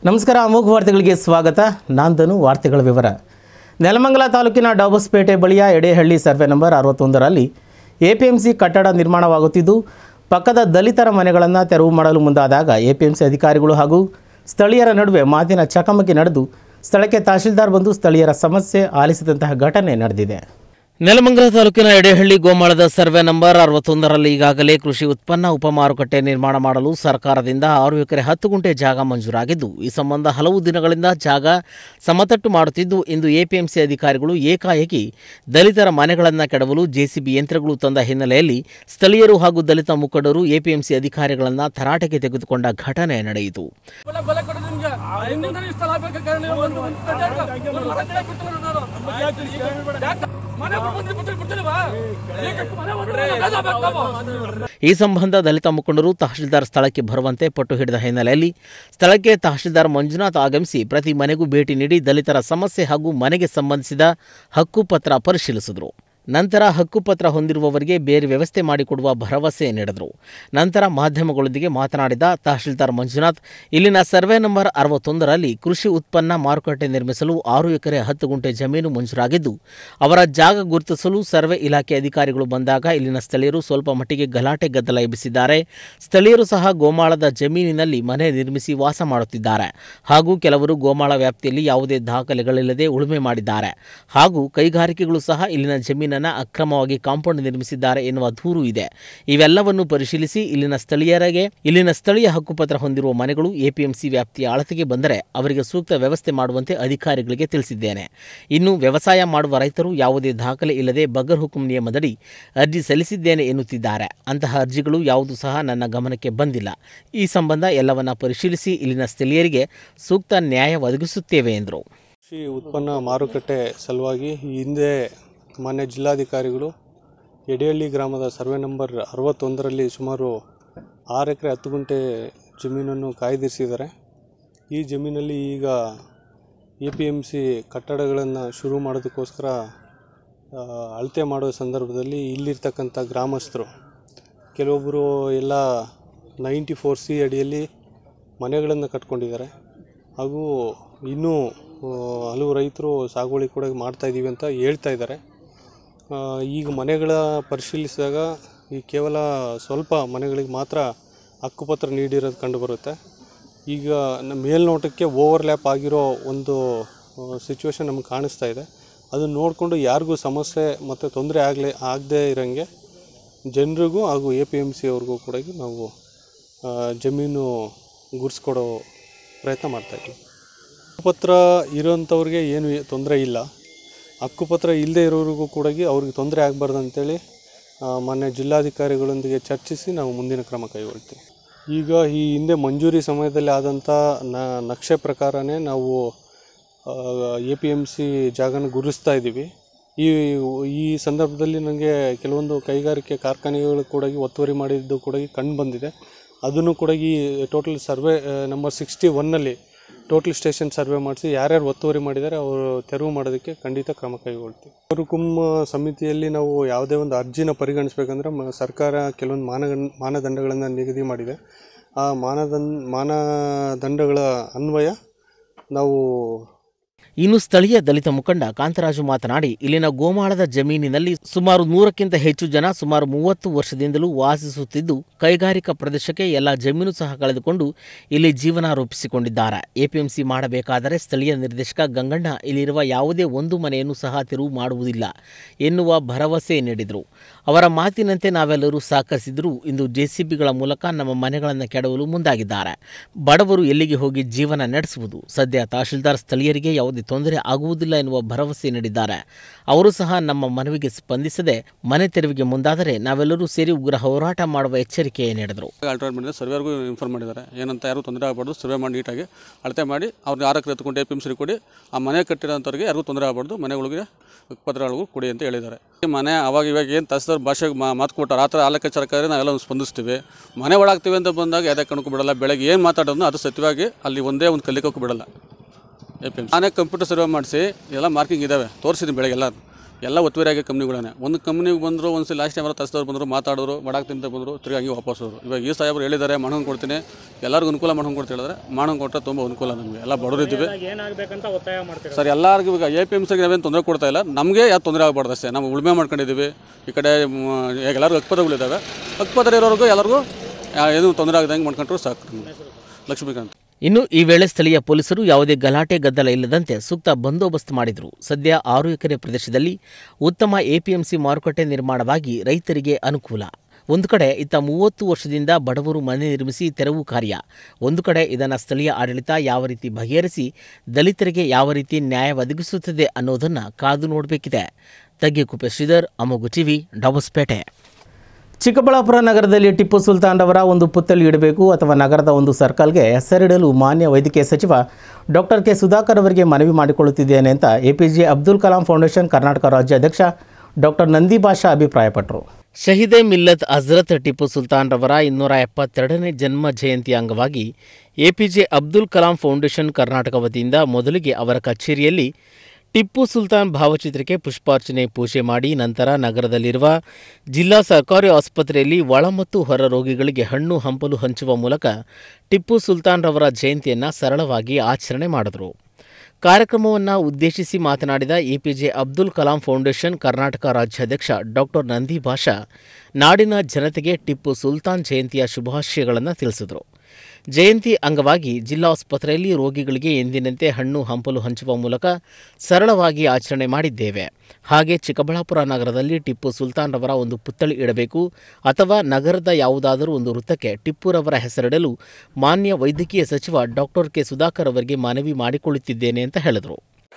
ನಮಸ್ಕಾರ ಅಮೋಘ ವಾರ್ತೆಗಳಿಗೆ ಸ್ವಾಗತ ನಾಂದನು ವಾರ್ತೆಗಳ ವಿವರ ನೆಲಮಂಗಲ ತಾಲೂಕಿನ ಡಾಬಸ್ಪೇಟೆ ಬಳಿಯ ಎಡೆಹಳ್ಳಿ ಸರ್ವೆ ನಂಬರ್ ಅರವತ್ತೊಂದರಲ್ಲಿ ಎಪಿಎಂಸಿ ಕಟ್ಟಡ ನಿರ್ಮಾಣವಾಗುತ್ತಿದ್ದು ಪಕ್ಕದ ದಲಿತರ ಮನೆಗಳನ್ನು ತೆರವು ಮಾಡಲು ಮುಂದಾದಾಗ ಎಪಿಎಂಸಿ ಅಧಿಕಾರಿಗಳು ಹಾಗೂ ಸ್ಥಳೀಯರ ನಡುವೆ ಮಾತಿನ ಚಕಮಕಿ ನಡೆದು ಸ್ಥಳಕ್ಕೆ ತಹಶೀಲ್ದಾರ್ ಬಂದು ಸ್ಥಳೀಯರ ಸಮಸ್ಯೆ ಆಲಿಸಿದಂತಹ ಘಟನೆ ನಡೆದಿದೆ ನೆಲಮಂಗಲ ತಾಲೂಕಿನ ಎಡೆಹಳ್ಳಿ ಗೋಮಾಳದ ಸರ್ವೆ ನಂಬರ್ ಅರವತ್ತೊಂದರಲ್ಲಿ ಈಗಾಗಲೇ ಕೃಷಿ ಉತ್ಪನ್ನ ಉಪಮಾರುಕಟ್ಟೆ ನಿರ್ಮಾಣ ಮಾಡಲು ಸರ್ಕಾರದಿಂದ ಆರು ಎಕರೆ ಹತ್ತು ಗುಂಟೆ ಜಾಗ ಮಂಜೂರಾಗಿದ್ದು ಈ ಸಂಬಂಧ ಹಲವು ದಿನಗಳಿಂದ ಜಾಗ ಸಮತಟ್ಟು ಮಾಡುತ್ತಿದ್ದು ಇಂದು ಎಪಿಎಂಸಿ ಅಧಿಕಾರಿಗಳು ಏಕಾಏಕಿ ದಲಿತರ ಮನೆಗಳನ್ನು ಕೆಡವಲು ಜೆಸಿಬಿ ಯಂತ್ರಗಳು ತಂದ ಹಿನ್ನೆಲೆಯಲ್ಲಿ ಸ್ಥಳೀಯರು ಹಾಗೂ ದಲಿತ ಮುಖಂಡರು ಎಪಿಎಂಸಿ ಅಧಿಕಾರಿಗಳನ್ನು ತರಾಟೆಗೆ ತೆಗೆದುಕೊಂಡ ಘಟನೆ ನಡೆಯಿತು ಬೆಲೆ ಬೆಲೆ ಕೊಡೋದು ನಿಮ್ಗೆ ಹಿಂದಿನ ಸ್ಥಳ ಬೇಕಾ ಕಾರಣ ನೀವು ಒಂದು ಒಂದು ಕಟ್ಟಡ ಒಂದು ಮನೆ ಕಟ್ಟಡ ಕೊಟ್ಟಿಲ್ಲ ನಾನು. ಯಾಕೆ? ಮನೆ ಬಿಟ್ಟು ಬಿಟ್ಟು ಬಿಡ್ತೀರವಾ? ಏಕೆ ಮನೆ ಬಿಟ್ಟು ಬೇಡ ಬೇಕು ನಾವು. ಈ ಸಂಬಂಧ ದಲಿತ ಮುಖಂಡರು ತಹಶೀಲ್ದಾರ್ ಸ್ಥಳಕ್ಕೆ ಬರುವಂತೆ ಪಟ್ಟು ಹಿಡಿದ ಹಿನ್ನೆಲೆಯಲ್ಲಿ ಸ್ಥಳಕ್ಕೆ ತಹಶೀಲ್ದಾರ್ ಮಂಜುನಾಥ್ ಆಗಮಿಸಿ ಪ್ರತಿ ಮನೆಗೂ ಭೇಟಿ ನೀಡಿ ದಲಿತರ ಸಮಸ್ಯೆ ಹಾಗೂ ಮನೆಗೆ ಸಂಬಂಧಿಸಿದ ಹಕ್ಕುಪತ್ರ ಪರಿಶೀಲಿಸಿದರು ನಂತರ ಹಕ್ಕುಪತ್ರ ಹೊಂದಿರುವವರಿಗೆ ಬೇರೆ ವ್ಯವಸ್ಥೆ ಮಾಡಿಕೊಡುವ ಭರವಸೆ ನೀಡಿದರು ನಂತರ ಮಾಧ್ಯಮಗಳೊಂದಿಗೆ ಮಾತನಾಡಿದ ತಹಶೀಲ್ದಾರ್ ಮಂಜುನಾಥ್ ಇಲ್ಲಿನ ಸರ್ವೆ ನಂಬರ್ ಅರವತ್ತೊಂದರಲ್ಲಿ ಕೃಷಿ ಉತ್ಪನ್ನ ಮಾರುಕಟ್ಟೆ ನಿರ್ಮಿಸಲು ಆರು ಎಕರೆ ಹತ್ತು ಗುಂಟೆ ಜಮೀನು ಮಂಜೂರಾಗಿದ್ದು ಅವರ ಜಾಗ ಗುರುತಿಸಲು ಸರ್ವೆ ಇಲಾಖೆ ಅಧಿಕಾರಿಗಳು ಬಂದಾಗ ಇಲ್ಲಿನ ಸ್ಥಳೀಯರು ಸ್ವಲ್ಪ ಮಟ್ಟಿಗೆ ಗಲಾಟೆ ಗದ್ದಲ ಎಬ್ಬಿಸಿದ್ದಾರೆ ಸ್ಥಳೀಯರು ಸಹ ಗೋಮಾಳದ ಜಮೀನಿನಲ್ಲಿ ಮನೆ ನಿರ್ಮಿಸಿ ವಾಸ ಮಾಡುತ್ತಿದ್ದಾರೆ ಹಾಗೂ ಕೆಲವರು ಗೋಮಾಳ ವ್ಯಾಪ್ತಿಯಲ್ಲಿ ಯಾವುದೇ ದಾಖಲೆಗಳಿಲ್ಲದೆ ಉಳುಮೆ ಮಾಡಿದ್ದಾರೆ ಹಾಗೂ ಕೈಗಾರಿಕೆಗಳು ಸಹ ಇಲ್ಲಿನ ಜಮೀನನ್ನು ಅಕ್ರಮವಾಗಿ ಕಾಂಪೌಂಡ್ ನಿರ್ಮಿಸಿದ್ದಾರೆ ಎನ್ನುವ ದೂರು ಇದೆ ಇವೆಲ್ಲವನ್ನು ಪರಿಶೀಲಿಸಿ ಇಲ್ಲಿನ ಸ್ಥಳೀಯರಿಗೆ ಇಲ್ಲಿನ ಸ್ಥಳೀಯ ಹಕ್ಕುಪತ್ರ ಹೊಂದಿರುವ ಮನೆಗಳು ಎಪಿಎಂಸಿ ವ್ಯಾಪ್ತಿಯ ಅಳತೆಗೆ ಬಂದರೆ ಅವರಿಗೆ ಸೂಕ್ತ ವ್ಯವಸ್ಥೆ ಮಾಡುವಂತೆ ಅಧಿಕಾರಿಗಳಿಗೆ ತಿಳಿಸಿದ್ದೇನೆ ಇನ್ನು ವ್ಯವಸಾಯ ಮಾಡುವ ರೈತರು ಯಾವುದೇ ದಾಖಲೆ ಇಲ್ಲದೆ ಬಗರ್ ಹುಕುಂ ನಿಯಮದಡಿ ಅರ್ಜಿ ಸಲ್ಲಿಸಿದ್ದೇನೆ ಎನ್ನುತ್ತಿದ್ದಾರೆ ಅಂತಹ ಅರ್ಜಿಗಳು ಯಾವುದು ಸಹ ನನ್ನ ಗಮನಕ್ಕೆ ಬಂದಿಲ್ಲ ಈ ಸಂಬಂಧ ಎಲ್ಲವನ್ನ ಪರಿಶೀಲಿಸಿ ಇಲ್ಲಿನ ಸ್ಥಳೀಯರಿಗೆ ಸೂಕ್ತ ನ್ಯಾಯ ಒದಗಿಸುತ್ತೇವೆ ಎಂದರು ಕೃಷಿ ಉತ್ಪನ್ನ ಮಾರುಕಟ್ಟೆ ಸಲುವಾಗಿ ಈ ಹಿಂದೆ ಮಾನ್ಯ ಜಿಲ್ಲಾಧಿಕಾರಿಗಳು ಎಡೆಹಳ್ಳಿ ಗ್ರಾಮದ ಸರ್ವೆ ನಂಬರ್ ಅರವತ್ತೊಂದರಲ್ಲಿ ಸುಮಾರು ಆರು ಎಕರೆ ಹತ್ತು ಗುಂಟೆ ಜಮೀನನ್ನು ಕಾಯ್ದಿರಿಸಿದ್ದಾರೆ ಈ ಜಮೀನಲ್ಲಿ ಈಗ ಎ ಪಿ ಎಮ್ ಸಿ ಕಟ್ಟಡಗಳನ್ನು ಶುರು ಮಾಡೋದಕ್ಕೋಸ್ಕರ ಆ, ಅಳತೆ ಮಾಡೋ ಸಂದರ್ಭದಲ್ಲಿ ಇಲ್ಲಿರ್ತಕ್ಕಂಥ ಗ್ರಾಮಸ್ಥರು ಕೆಲವೊಬ್ಬರು ಎಲ್ಲ ನೈಂಟಿ ಫೋರ್ ಸಿ ಅಡಿಯಲ್ಲಿ ಮನೆಗಳನ್ನು ಕಟ್ಕೊಂಡಿದ್ದಾರೆ ಹಾಗೂ ಇನ್ನೂ ಆ, ಹಲವು ರೈತರು ಸಾಗುವಳಿ ಕೂಡ ಮಾಡ್ತಾ ಇದ್ದೀವಿ ಅಂತ ಹೇಳ್ತಾ ಇದ್ದಾರೆ ಆ, ಈಗ ಮನೆಗಳ ಪರಿಶೀಲಿಸಿದಾಗ ಈ ಕೇವಲ ಸ್ವಲ್ಪ ಮನೆಗಳಿಗೆ ಮಾತ್ರ ಹಕ್ಕುಪತ್ರ ನೀಡಿರೋದು ಕಂಡುಬರುತ್ತೆ ಈಗ ನಮ್ಮ ಮೇಲ್ನೋಟಕ್ಕೆ ಓವರ್ಲ್ಯಾಪ್ ಆಗಿರೋ ಒಂದು ಸಿಚುವೇಶನ್ ನಮ್ಗೆ ಕಾಣಿಸ್ತಾ ಇದೆ ಅದನ್ನು ನೋಡಿಕೊಂಡು ಯಾರಿಗೂ ಸಮಸ್ಯೆ ಮತ್ತು ತೊಂದರೆ ಆಗಲೇ ಆಗದೇ ಇರೋಂಗೆ ಜನರಿಗೂ ಹಾಗೂ ಎ ಪಿ ಎಮ್ ಸಿ ಅವ್ರಿಗೂ ಕೂಡ ನಾವು ಆ, ಜಮೀನು ಗುರ್ಸ್ಕೊಡೋ ಪ್ರಯತ್ನ ಮಾಡ್ತಾಯಿದ್ದೀವಿ ಹಕ್ಕುಪತ್ರ ಇರೋಂಥವ್ರಿಗೆ ಏನು ತೊಂದರೆ ಇಲ್ಲ ಹಕ್ಕುಪತ್ರ ಇಲ್ಲದೆ ಇರೋರಿಗೂ ಕೂಡ ಅವ್ರಿಗೆ ತೊಂದರೆ ಆಗಬಾರ್ದು ಅಂತೇಳಿ ಆ, ಮಾನ್ಯ ಜಿಲ್ಲಾಧಿಕಾರಿಗಳೊಂದಿಗೆ ಚರ್ಚಿಸಿ ನಾವು ಮುಂದಿನ ಕ್ರಮ ಕೈಗೊಳ್ತೀವಿ ಈಗ ಈ ಹಿಂದೆ ಮಂಜೂರಿ ಸಮಯದಲ್ಲಿ ಆದಂಥ ನ ನಕ್ಷೆ ಪ್ರಕಾರನೇ ನಾವು ಎ ಪಿ ಎಮ್ ಸಿ ಜಾಗನ ಗುರುತಿಸ್ತಾ ಇದ್ದೀವಿ ಈ ಈ ಸಂದರ್ಭದಲ್ಲಿ ನನಗೆ ಕೆಲವೊಂದು ಕೈಗಾರಿಕೆ ಕಾರ್ಖಾನೆಗಳು ಕೂಡ ಒತ್ತುವರಿ ಮಾಡಿದ್ದು ಕೂಡ ಕಂಡು ಬಂದಿದೆ ಅದನ್ನು ಕೂಡ ಈ ಟೋಟಲ್ ಸರ್ವೆ ನಂಬರ್ ಸಿಕ್ಸ್ಟಿ ಒನ್ನಲ್ಲಿ ಟೋಟಲ್ ಸ್ಟೇಷನ್ ಸರ್ವೆ ಮಾಡಿಸಿ ಯಾರ್ಯಾರು ಒತ್ತುವರಿ ಮಾಡಿದ್ದಾರೆ ಅವರು ತೆರವು ಮಾಡೋದಕ್ಕೆ ಖಂಡಿತ ಕ್ರಮ ಕೈಗೊಳ್ತೀವಿ ಕುಂ ಸಮಿತಿಯಲ್ಲಿ ನಾವು ಯಾವುದೇ ಒಂದು ಅರ್ಜಿನ ಪರಿಗಣಿಸಬೇಕಂದ್ರೆ ಮ ಸರ್ಕಾರ ಕೆಲವೊಂದು ಮಾನಗನ್ ಮಾನದಂಡಗಳನ್ನು ನಿಗದಿ ಮಾಡಿದೆ ಆ ಮಾನದಂಡ ಮಾನದಂಡಗಳ ಅನ್ವಯ ನಾವು ಇನ್ನು ಸ್ಥಳೀಯ ದಲಿತ ಮುಖಂಡ ಕಾಂತರಾಜು ಮಾತನಾಡಿ ಇಲ್ಲಿನ ಗೋಮಾಳದ ಜಮೀನಿನಲ್ಲಿ ಸುಮಾರು ನೂರಕ್ಕಿಂತ ಹೆಚ್ಚು ಜನ ಸುಮಾರು ಮೂವತ್ತು ವರ್ಷದಿಂದಲೂ ವಾಸಿಸುತ್ತಿದ್ದು ಕೈಗಾರಿಕಾ ಪ್ರದೇಶಕ್ಕೆ ಎಲ್ಲ ಜಮೀನು ಸಹ ಕಳೆದುಕೊಂಡು ಇಲ್ಲಿ ಜೀವನ ರೂಪಿಸಿಕೊಂಡಿದ್ದಾರೆ ಎಪಿಎಂಸಿ ಮಾಡಬೇಕಾದರೆ ಸ್ಥಳೀಯ ನಿರ್ದೇಶಕ ಗಂಗಣ್ಣ ಇಲ್ಲಿರುವ ಯಾವುದೇ ಒಂದು ಮನೆಯನ್ನು ಸಹ ತೆರವು ಮಾಡುವುದಿಲ್ಲ ಎನ್ನುವ ಭರವಸೆ ನೀಡಿದರು ಅವರ ಮಾತಿನಂತೆ ನಾವೆಲ್ಲರೂ ಸಹಕರಿಸಿದರೂ ಇಂದು ಜೆಸಿಬಿಗಳ ಮೂಲಕ ನಮ್ಮ ಮನೆಗಳನ್ನು ಕೆಡವಲು ಮುಂದಾಗಿದ್ದಾರೆ ಬಡವರು ಎಲ್ಲಿಗೆ ಹೋಗಿ ಜೀವನ ನಡೆಸುವುದು ಸದ್ಯ ತಹಶೀಲ್ದಾರ್ ಸ್ಥಳೀಯರಿಗೆ ಯಾವುದೇ ತೊಂದರೆ ಆಗುವುದಿಲ್ಲ ಎನ್ನುವ ಭರವಸೆ ನೀಡಿದ್ದಾರೆ ಅವರು ಸಹ ನಮ್ಮ ಮನವಿಗೆ ಸ್ಪಂದಿಸದೆ ಮನೆ ತೆರವಿಗೆ ಮುಂದಾದರೆ ನಾವೆಲ್ಲರೂ ಸೇರಿ ಉಗ್ರ ಹೋರಾಟ ಮಾಡುವ ಎಚ್ಚರಿಕೆ ನೀಡಿದರು ಅಲ್ಟ್ರೇಟ್ ಮಾಡಿದ್ದಾರೆ ಸರ್ವೇರ್ಗೂ ಇನ್ಫಾರ್ಮ್ ಮಾಡಿದ್ದಾರೆ ಏನಂತ ಯಾರು ತೊಂದರೆ ಆಗಬಾರ್ದು ಸರ್ವೆ ಮಾಡಿ ನೀಟಾಗಿ ಅಳತೆ ಮಾಡಿ ಅವ್ರಿಗೆ ಆರಕ್ಕೆ ಎತ್ಕೊಂಡು ಎ ಪಿ ಎಮ್ ಸಿ ಕೊಡಿ ಆ ಮನೆ ಕಟ್ಟಿರೋಂಥವ್ರಿಗೆ ಯಾರಿಗೂ ತೊಂದರೆ ಆಗಬಾರ್ದು ಮನೆಗಳಿಗೆ ಪತ್ರಗಳಿಗೂ ಕೊಡಿ ಅಂತ ಹೇಳಿದ್ದಾರೆ ಈ ಮನೆ ಅವಾಗ ಇವಾಗ ಏನು ತಹಸೀಲ್ದಾರ್ ಭಾಷೆಗೆ ಮಾ ಮಾತು ಕೊಟ್ಟಾರೆ ಆ ಥರ ಆ ಲೆಕ್ಕಾಚಾರಕ್ಕಾದ್ರೆ ನಾವೆಲ್ಲ ಸ್ಪಂದಿಸ್ತೀವಿ ಮನೆ ಒಳಗಾಗ್ತೀವಿ ಅಂತ ಬಂದಾಗ ಯಾವುದೇ ಕಣಕ್ಕೂ ಬಿಡಲ್ಲ ಬೆಳಗ್ಗೆ ಏನು ಮಾತಾಡೋದು ಅದು ಸತ್ಯವಾಗಿ ಅಲ್ಲಿ ಒಂದೇ ಒಂದು ಕಲಿಕೋಕ್ಕೂ ಬಿಡಲ್ಲ ಎ ಪಿ ಎಮ್ ನಾನೇ ಕಂಪ್ಯೂಟರ್ ಸರ್ವೆ ಮಾಡಿಸಿ ಎಲ್ಲ ಮಾರ್ಕಿಂಗ್ ಇದ್ದಾವೆ ತೋರಿಸಿದ್ದೀನಿ ಬೆಳಗ್ಗೆ ಎಲ್ಲ ಎಲ್ಲ ಒತ್ತುವರಿಯಾಗಿ ಕಂಪ್ನಿಗಳೇ ಒಂದು ಕಂಪ್ನಿಗೆ ಬಂದರು ಒಂದು ಸಲ ಲಾಸ್ಟ್ ಟೈಮ್ ಅವರ ತಹಸೀಲ್ದಾರ್ ಬಂದರು ಮಾತಾಡಿದ್ರು ಮಾಡಕ್ಕೆ ತಿಂತ ಬಂದರು ತಿರ್ಗಿ ಹಂಗೆ ವಾಪಸ್ ಹೋದ್ರು ಇವಾಗ ಈ ಸಾಹೇಬರು ಹೇಳಿದ್ದಾರೆ ಮಾಡ್ಕೊಂಡು ಕೊಡ್ತೀನಿ ಎಲ್ಲರಿಗೂ ಅನುಕೂಲ ಮಾಡ್ಕೊಂಡು ಕೊಡ್ತಾ ಹೇಳಿದ್ರೆ ಮಾಡ್ಕೊಂಡು ಕೊಟ್ಟರೆ ತುಂಬ ಅನುಕೂಲ ನಮಗೆ ಎಲ್ಲ ಬಡವರು ಇದ್ದೀವಿ ಏನಾಗಬೇಕಂತ ಒತ್ತಾಯ ಮಾಡ್ತೀರಾ ಸರ್ ಎಲ್ಲರಿಗೂ ಈಗ ಎ ಪಿ ಎಮ್ ಸಿಗೆ ನಾವೇನು ತೊಂದರೆ ಕೊಡ್ತಾ ಇಲ್ಲ ನಮಗೆ ಯಾವ್ದು ತೊಂದರೆ ಆಗಬಾರ್ದು ಅಷ್ಟೇ ನಾವು ಉಳುಮೆ ಮಾಡ್ಕೊಂಡಿದ್ದೀವಿ ಈ ಕಡೆ ಮ್, ಈಗ ಎಲ್ಲರಿಗೂ ಹಕ್ಪತ್ರಗಳಿದ್ದಾವೆ ಹಕ್ಪತ್ರ ಇರೋರಿಗೂ ಎಲ್ಲರಿಗೂ ಯಾ- ಏನೂ ತೊಂದರೆ ಆಗದಂಗೆ ಮಾಡ್ಕೊಂಡ್ರು ಸಾಕು ನಮ್ಗೆ. ಲಕ್ಷ್ಮೀಕಾಂತ್ ಇನ್ನು ಈ ವೇಳೆ ಸ್ಥಳೀಯ ಪೊಲೀಸರು ಯಾವುದೇ ಗಲಾಟೆ ಗದ್ದಲ ಇಲ್ಲದಂತೆ ಸೂಕ್ತ ಬಂದೋಬಸ್ತ್ ಮಾಡಿದರು ಸದ್ಯ ಆರು ಎಕರೆ ಪ್ರದೇಶದಲ್ಲಿ ಉತ್ತಮ ಎಪಿಎಂಸಿ ಮಾರುಕಟ್ಟೆ ನಿರ್ಮಾಣವಾಗಿ ರೈತರಿಗೆ ಅನುಕೂಲ ಒಂದು ಕಡೆ ಇತ್ತ ಮೂವತ್ತು ವರ್ಷದಿಂದ ಬಡವರು ಮನೆ ನಿರ್ಮಿಸಿ ತೆರವು ಕಾರ್ಯ ಒಂದು ಕಡೆ ಇದನ್ನು ಸ್ಥಳೀಯ ಆಡಳಿತ ಯಾವ ರೀತಿ ಬಗೆಹರಿಸಿ ದಲಿತರಿಗೆ ಯಾವ ರೀತಿ ನ್ಯಾಯ ಒದಗಿಸುತ್ತದೆ ಅನ್ನೋದನ್ನು ಕಾದು ನೋಡಬೇಕಿದೆ ತಗ್ಗಿಕುಪ್ಪೆ ಶ್ರೀಧರ್ ಅಮೋಗು ಟಿವಿ ಡಬಸ್ಪೇಟೆ ಚಿಕ್ಕಬಳ್ಳಾಪುರ ನಗರದಲ್ಲಿ ಟಿಪ್ಪು ಸುಲ್ತಾನ್ ರವರ ಒಂದು ಪುತ್ಥಳಿ ಇಡಬೇಕು ಅಥವಾ ನಗರದ ಒಂದು ಸರ್ಕಲ್ಗೆ ಹೆಸರಿಡಲು ಮಾನ್ಯ ವೈದ್ಯಕೀಯ ಸಚಿವ ಡಾಕ್ಟರ್ ಕೆ ಸುಧಾಕರ್ ಅವರಿಗೆ ಮನವಿ ಮಾಡಿಕೊಳ್ಳುತ್ತಿದ್ದೇನೆ ಅಂತ ಎಪಿಜೆ ಅಬ್ದುಲ್ ಕಲಾಂ ಫೌಂಡೇಶನ್ ಕರ್ನಾಟಕ ರಾಜ್ಯಾಧ್ಯಕ್ಷ ಡಾಕ್ಟರ್ ನಂದಿ ಭಾಷಾ ಅಭಿಪ್ರಾಯಪಟ್ಟರು ಶಹೀದೆ ಮಿಲ್ಲತ್ ಹಜರತ್ ಟಿಪ್ಪು ಸುಲ್ತಾನ್ ರವರ ಇನ್ನೂರ ಎಪ್ಪತ್ತೆರಡನೇ ಜನ್ಮ ಜಯಂತಿ ಅಂಗವಾಗಿ ಎಪಿಜೆ ಅಬ್ದುಲ್ ಕಲಾಂ ಫೌಂಡೇಶನ್ ಕರ್ನಾಟಕ ವತಿಯಿಂದ ಮೊದಲಿಗೆ ಅವರ ಕಚೇರಿಯಲ್ಲಿ ಟಿಪ್ಪು ಸುಲ್ತಾನ್ ಭಾವಚಿತ್ರಕ್ಕೆ ಪುಷ್ಪಾರ್ಚನೆ ಪೂಜೆ ಮಾಡಿ ನಂತರ ನಗರದಲ್ಲಿರುವ ಜಿಲ್ಲಾ ಸರ್ಕಾರಿ ಆಸ್ಪತ್ರೆಯಲ್ಲಿ ಒಳ ಮತ್ತು ಹೊರ ರೋಗಿಗಳಿಗೆ ಹಣ್ಣು ಹಂಪಲು ಹಂಚುವ ಮೂಲಕ ಟಿಪ್ಪು ಸುಲ್ತಾನ್ ರವರ ಜಯಂತಿಯನ್ನು ಸರಳವಾಗಿ ಆಚರಣೆ ಮಾಡಿದರು ಕಾರ್ಯಕ್ರಮವನ್ನು ಉದ್ದೇಶಿಸಿ ಮಾತನಾಡಿದ ಎಪಿಜೆ ಅಬ್ದುಲ್ ಕಲಾಂ ಫೌಂಡೇಶನ್ ಕರ್ನಾಟಕ ರಾಜ್ಯಾಧ್ಯಕ್ಷ ಡಾಕ್ಟರ್ ನಂದಿ ಭಾಷಾ ನಾಡಿನ ಜನತೆಗೆ ಟಿಪ್ಪು ಸುಲ್ತಾನ್ ಜಯಂತಿಯ ಶುಭಾಶಯಗಳನ್ನು ತಿಳಿಸಿದರು ಜಯಂತಿ ಅಂಗವಾಗಿ ಜಿಲ್ಲಾಸ್ಪತ್ರೆಯಲ್ಲಿ ರೋಗಿಗಳಿಗೆ ಎಂದಿನಂತೆ ಹಣ್ಣು ಹಂಪಲು ಹಂಚುವ ಮೂಲಕ ಸರಳವಾಗಿ ಆಚರಣೆ ಮಾಡಿದ್ದೇವೆ ಹಾಗೆ ಚಿಕ್ಕಬಳ್ಳಾಪುರ ನಗರದಲ್ಲಿ ಟಿಪ್ಪು ಸುಲ್ತಾನ್ ರವರ ಒಂದು ಪುತ್ಥಳಿ ಇಡಬೇಕು ಅಥವಾ ನಗರದ ಯಾವುದಾದರೂ ಒಂದು ವೃತ್ತಕ್ಕೆ ಟಿಪ್ಪುರವರ ಹೆಸರಿಡಲು ಮಾನ್ಯ ವೈದ್ಯಕೀಯ ಸಚಿವ ಡಾಕ್ಟರ್ ಕೆ ಸುಧಾಕರ್ ಅವರಿಗೆ ಮನವಿ ಮಾಡಿಕೊಳ್ಳುತ್ತಿದ್ದೇನೆ ಅಂತ ಹೇಳಿದರು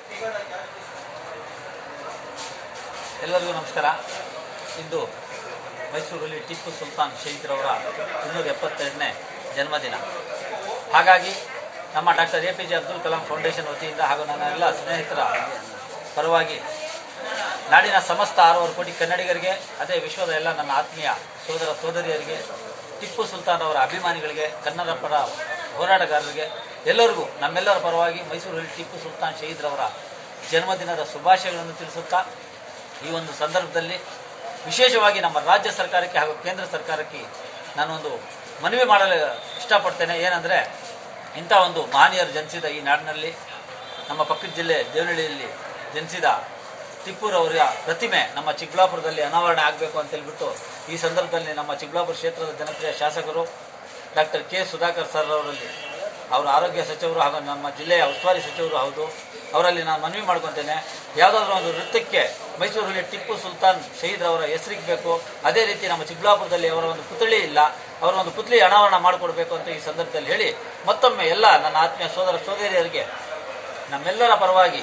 ಎಲ್ಲರಿಗೂ ನಮಸ್ಕಾರ ಇಂದು ಮೈಸೂರಲ್ಲಿ ಟಿಪ್ಪು ಸುಲ್ತಾನ್ ಶಹೀದ್ರವರ ಇನ್ನೂರ ಎಪ್ಪತ್ತೆರಡನೇ ಜನ್ಮದಿನ ಹಾಗಾಗಿ ನಮ್ಮ doctor A P J Abdul Kalam foundation ವತಿಯಿಂದ ಹಾಗೂ ನನ್ನ ಎಲ್ಲ ಸ್ನೇಹಿತರ ಪರವಾಗಿ ನಾಡಿನ ಸಮಸ್ತ ಆರೂವರೆ ಕೋಟಿ ಕನ್ನಡಿಗರಿಗೆ ಅದೇ ವಿಶ್ವದ ಎಲ್ಲ ನನ್ನ ಆತ್ಮೀಯ ಸೋದರ ಸೋದರಿಯರಿಗೆ ಟಿಪ್ಪು ಸುಲ್ತಾನ್ ಅವರ ಅಭಿಮಾನಿಗಳಿಗೆ ಕನ್ನಡ ಪರ ಹೋರಾಟಗಾರರಿಗೆ ಎಲ್ಲರಿಗೂ ನಮ್ಮೆಲ್ಲರ ಪರವಾಗಿ ಮೈಸೂರಲ್ಲಿ ಟಿಪ್ಪು ಸುಲ್ತಾನ್ ಶಹೀದ್ರವರ ಜನ್ಮದಿನದ ಶುಭಾಶಯಗಳನ್ನು ತಿಳಿಸುತ್ತಾ ಈ ಒಂದು ಸಂದರ್ಭದಲ್ಲಿ ವಿಶೇಷವಾಗಿ ನಮ್ಮ ರಾಜ್ಯ ಸರ್ಕಾರಕ್ಕೆ ಹಾಗೂ ಕೇಂದ್ರ ಸರ್ಕಾರಕ್ಕೆ ನಾನೊಂದು ಮನವಿ ಮಾಡಲು ಇಷ್ಟಪಡ್ತೇನೆ ಏನಂದರೆ ಇಂಥ ಒಂದು ಮಹನೀಯರು ಜನಿಸಿದ ಈ ನಾಡಿನಲ್ಲಿ ನಮ್ಮ ಪಕ್ಕದ ಜಿಲ್ಲೆ ದೇವನಹಳ್ಳಿಯಲ್ಲಿ ಜನಿಸಿದ ಟಿಪ್ಪುರವರ ಪ್ರತಿಮೆ ನಮ್ಮ ಚಿಕ್ಕಬಳ್ಳಾಪುರದಲ್ಲಿ ಅನಾವರಣ ಆಗಬೇಕು ಅಂತ ಹೇಳ್ಬಿಟ್ಟು ಈ ಸಂದರ್ಭದಲ್ಲಿ ನಮ್ಮ ಚಿಕ್ಕಬಳ್ಳಾಪುರ ಕ್ಷೇತ್ರದ ಜನಪ್ರಿಯ ಶಾಸಕರು ಡಾಕ್ಟರ್ ಕೆ ಸುಧಾಕರ್ ಸರ್ ಅವರಲ್ಲಿ ಅವರು ಆರೋಗ್ಯ ಸಚಿವರು ಹಾಗೂ ನಮ್ಮ ಜಿಲ್ಲೆಯ ಉಸ್ತುವಾರಿ ಸಚಿವರು ಹೌದು ಅವರಲ್ಲಿ ನಾನು ಮನವಿ ಮಾಡ್ಕೊತೇನೆ ಯಾವುದಾದ್ರೂ ಒಂದು ನೃತ್ಯಕ್ಕೆ ಮೈಸೂರಲ್ಲಿ ಟಿಪ್ಪು ಸುಲ್ತಾನ್ ಶಹೀದ್ ಅವರ ಹೆಸರಿಗೆ ಬೇಕು ಅದೇ ರೀತಿ ನಮ್ಮ ಚಿಕ್ಕಬಳ್ಳಾಪುರದಲ್ಲಿ ಅವರ ಒಂದು ಪುತ್ಥಳಿ ಇಲ್ಲ ಅವರ ಒಂದು ಪುತ್ಥಳಿ ಅನಾವರಣ ಮಾಡಿಕೊಡ್ಬೇಕು ಅಂತ ಈ ಸಂದರ್ಭದಲ್ಲಿ ಹೇಳಿ ಮತ್ತೊಮ್ಮೆ ಎಲ್ಲ ನನ್ನ ಆತ್ಮೀಯ ಸೋದರ ಸೋದರಿಯರಿಗೆ ನಮ್ಮೆಲ್ಲರ ಪರವಾಗಿ